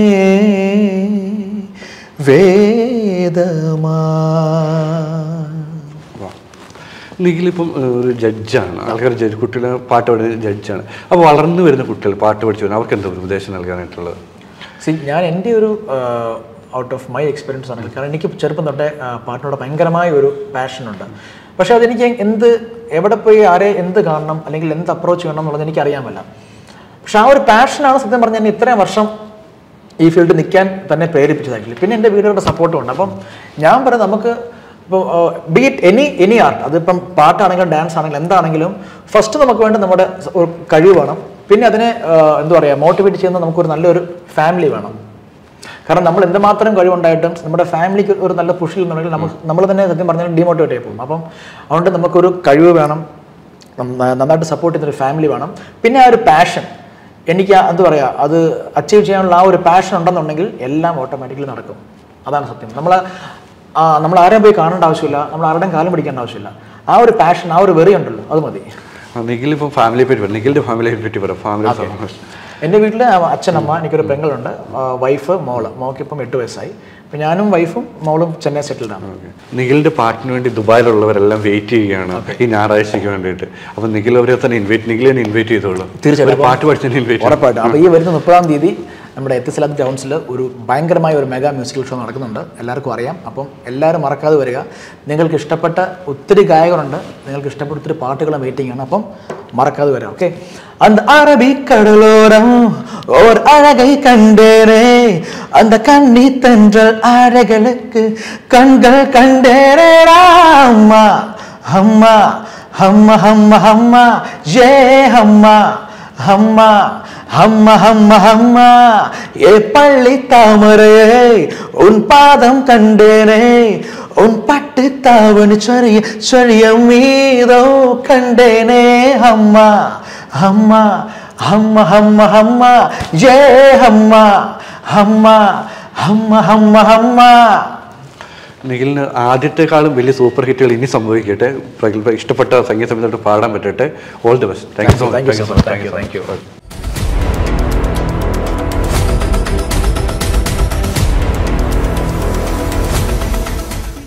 വേദമാ നിഖിലിപ്പം ഏഹ്, ഒരു ജഡ്ജാണ് ആൾക്കാർ ജഡ്ജ് കുട്ടികളെ പാട്ട് പാടുന്ന ജഡ്ജാണ് അപ്പോൾ വളർന്നു വരുന്ന കുട്ടികൾ പാട്ട് പഠിച്ചു വരുന്നത് അവർക്ക് എന്താ ഉപദേശം നൽകാനായിട്ടുള്ളത് സി ഞാൻ എൻ്റെ ഒരു ഔട്ട് ഓഫ് മൈ എക്സ്പീരിയൻസ് ആണ് കാരണം എനിക്ക് ചെറുപ്പം തൊട്ടേ ആ, പാട്ടിനോട് ഭയങ്കരമായ ഒരു പാഷനുണ്ട് പക്ഷേ അതെനിക്ക് എന്ത് എവിടെ പോയി ആരെ എന്ത് കാണണം അല്ലെങ്കിൽ എന്ത് അപ്രോച്ച് ചെയ്യണം എന്നുള്ളത് എനിക്ക് അറിയാമല്ല പക്ഷെ ആ ഒരു പാഷനാണ് സത്യം പറഞ്ഞാൽ എന്നെ ഇത്രയും വർഷം ഈ ഫീൽഡിൽ നിൽക്കാൻ തന്നെ പ്രേരിപ്പിച്ചത് ആക്ച്വലി പിന്നെ എൻ്റെ വീടുകളുടെ സപ്പോർട്ടും ഉണ്ട് അപ്പം ഞാൻ പറയും നമുക്ക് ഇപ്പോൾ ബീറ്റ് എനി എനി ആർട്ട് അതിപ്പം പാട്ടാണെങ്കിലും ഡാൻസ് ആണെങ്കിലും എന്താണെങ്കിലും ഫസ്റ്റ് നമുക്ക് വേണ്ടി നമ്മുടെ സ- ഒരു കഴിവ് വേണം പിന്നെ അതിനെ ആ, എന്താ പറയുക മോട്ടിവേറ്റ് ചെയ്യുന്ന നമുക്കൊരു നല്ലൊരു ഫാമിലി വേണം കാരണം നമ്മൾ എന്തുമാത്രം കഴിവുണ്ടായിട്ടും നമ്മുടെ ഫാമിലിക്ക് ഒരു നല്ല പുഷിൽ എന്നുണ്ടെങ്കിൽ നമുക്ക് നമ്മൾ തന്നെ സത്യം പറഞ്ഞാൽ ഡിമോട്ടിവേറ്റ് ആയി പോകും അപ്പം അതുകൊണ്ട് നമുക്കൊരു കഴിവ് വേണം നന്ന- നന്നായിട്ട് സപ്പോർട്ട് ചെയ്യുന്ന ഒരു ഫാമിലി വേണം പിന്നെ ആ ഒരു പാഷൻ എനിക്ക് ആ- എന്താ പറയുക അത് അച്ചീവ് ചെയ്യാനുള്ള ആ ഒരു പാഷൻ ഉണ്ടെന്നുണ്ടെങ്കിൽ എല്ലാം ഓട്ടോമാറ്റിക്കലി നടക്കും അതാണ് സത്യം നമ്മൾ നമ്മൾ ആരെയും പോയി കാണേണ്ട ആവശ്യമില്ല നമ്മൾ ആരുടെയും കാലം പിടിക്കേണ്ട ആവശ്യമില്ല ആ ഒരു പാഷൻ ആ ഒരു വെറി ഉണ്ടല്ലോ അത് മതി ആ, നിഖിലിപ്പം ഫാമിലിയെ പറ്റി പറയും നിഖിലിൻ്റെ ഫാമിലിയെ പറ്റി പറയാം ഫാമിലി എൻ്റെ വീട്ടിൽ അച്ഛനമ്മ എനിക്കൊരു പെങ്ങളുണ്ട് വൈഫ് മോള് മോൾക്ക് ഇപ്പം എട്ട് വയസ്സായി അപ്പം ഞാനും വൈഫും മോളും ചെന്നൈ സെറ്റിൽഡ് ആണ് നിഖിലിന്റെ പാട്ടിന് വേണ്ടി ദുബായിലുള്ളവരെല്ലാം വെയിറ്റ് ചെയ്യുകയാണ് ഈ ഞായറാഴ്ചയ്ക്ക് വേണ്ടിയിട്ട് അപ്പൊ നിഖിൽ അവരെ തന്നെ ഇൻവൈറ്റ് നിഖിൽ തന്നെ ഇൻവൈറ്റ് ചെയ്തോളൂ തീർച്ചയായിട്ടും. ഒരു പാട്ട് പഠിച്ചതിന് ഇൻവൈറ്റ് ഉറപ്പായിട്ടും അപ്പോൾ ഈ വരുന്ന മുപ്പതാം തീയതി നമ്മുടെ എത്തിസലാത്ത് ഗ്രൗണ്ട്സിൽ ഒരു ഭയങ്കരമായ ഒരു മെഗാ മ്യൂസിക്കൽ ഷോ നടക്കുന്നുണ്ട് എല്ലാവർക്കും അറിയാം അപ്പം എല്ലാവരും മറക്കാതെ വരിക നിങ്ങൾക്ക് ഇഷ്ടപ്പെട്ട ഒത്തിരി ഗായകരുണ്ട് നിങ്ങൾക്ക് ഇഷ്ടപ്പെട്ട ഒത്തിരി പാട്ടുകളും വെയിറ്റിംഗ് ആണ് അപ്പം മറക്കാതെ വരിക ഓക്കെ அந்த அரபிக்கடலோரம் ஓர் அழகை கண்டேனே அந்த கண்ணி தென்றல் அழகளுக்கு கண்கள் கண்டேனே அம்மா அம்மா அம்மா அம்மா அம்மா ஏ அம்மா அம்மா அம்மா அம்மா அம்மா ஏ பள்ளி தாமரையே உன் பாதம் கண்டேனே உன் பட்டு தாவணி சொரிய சொரிய மீதோ கண்டேனே அம்மா அம்மா அம்மா அம்மா அம்மா ஏ அம்மா അമ്മ അമ്മ അമ്മ അമ്മ നിഖിലിന് ആദ്യത്തെക്കാളും വലിയ സൂപ്പർ ഹിറ്റുകൾ ഇനി സംഭവിക്കട്ടെ പ്രഗത്ഭ ഇഷ്ടപ്പെട്ട സംഗീത സംവിധാനം പാടാൻ പറ്റട്ടെ all the best thank you so thank you much so much thank you thank U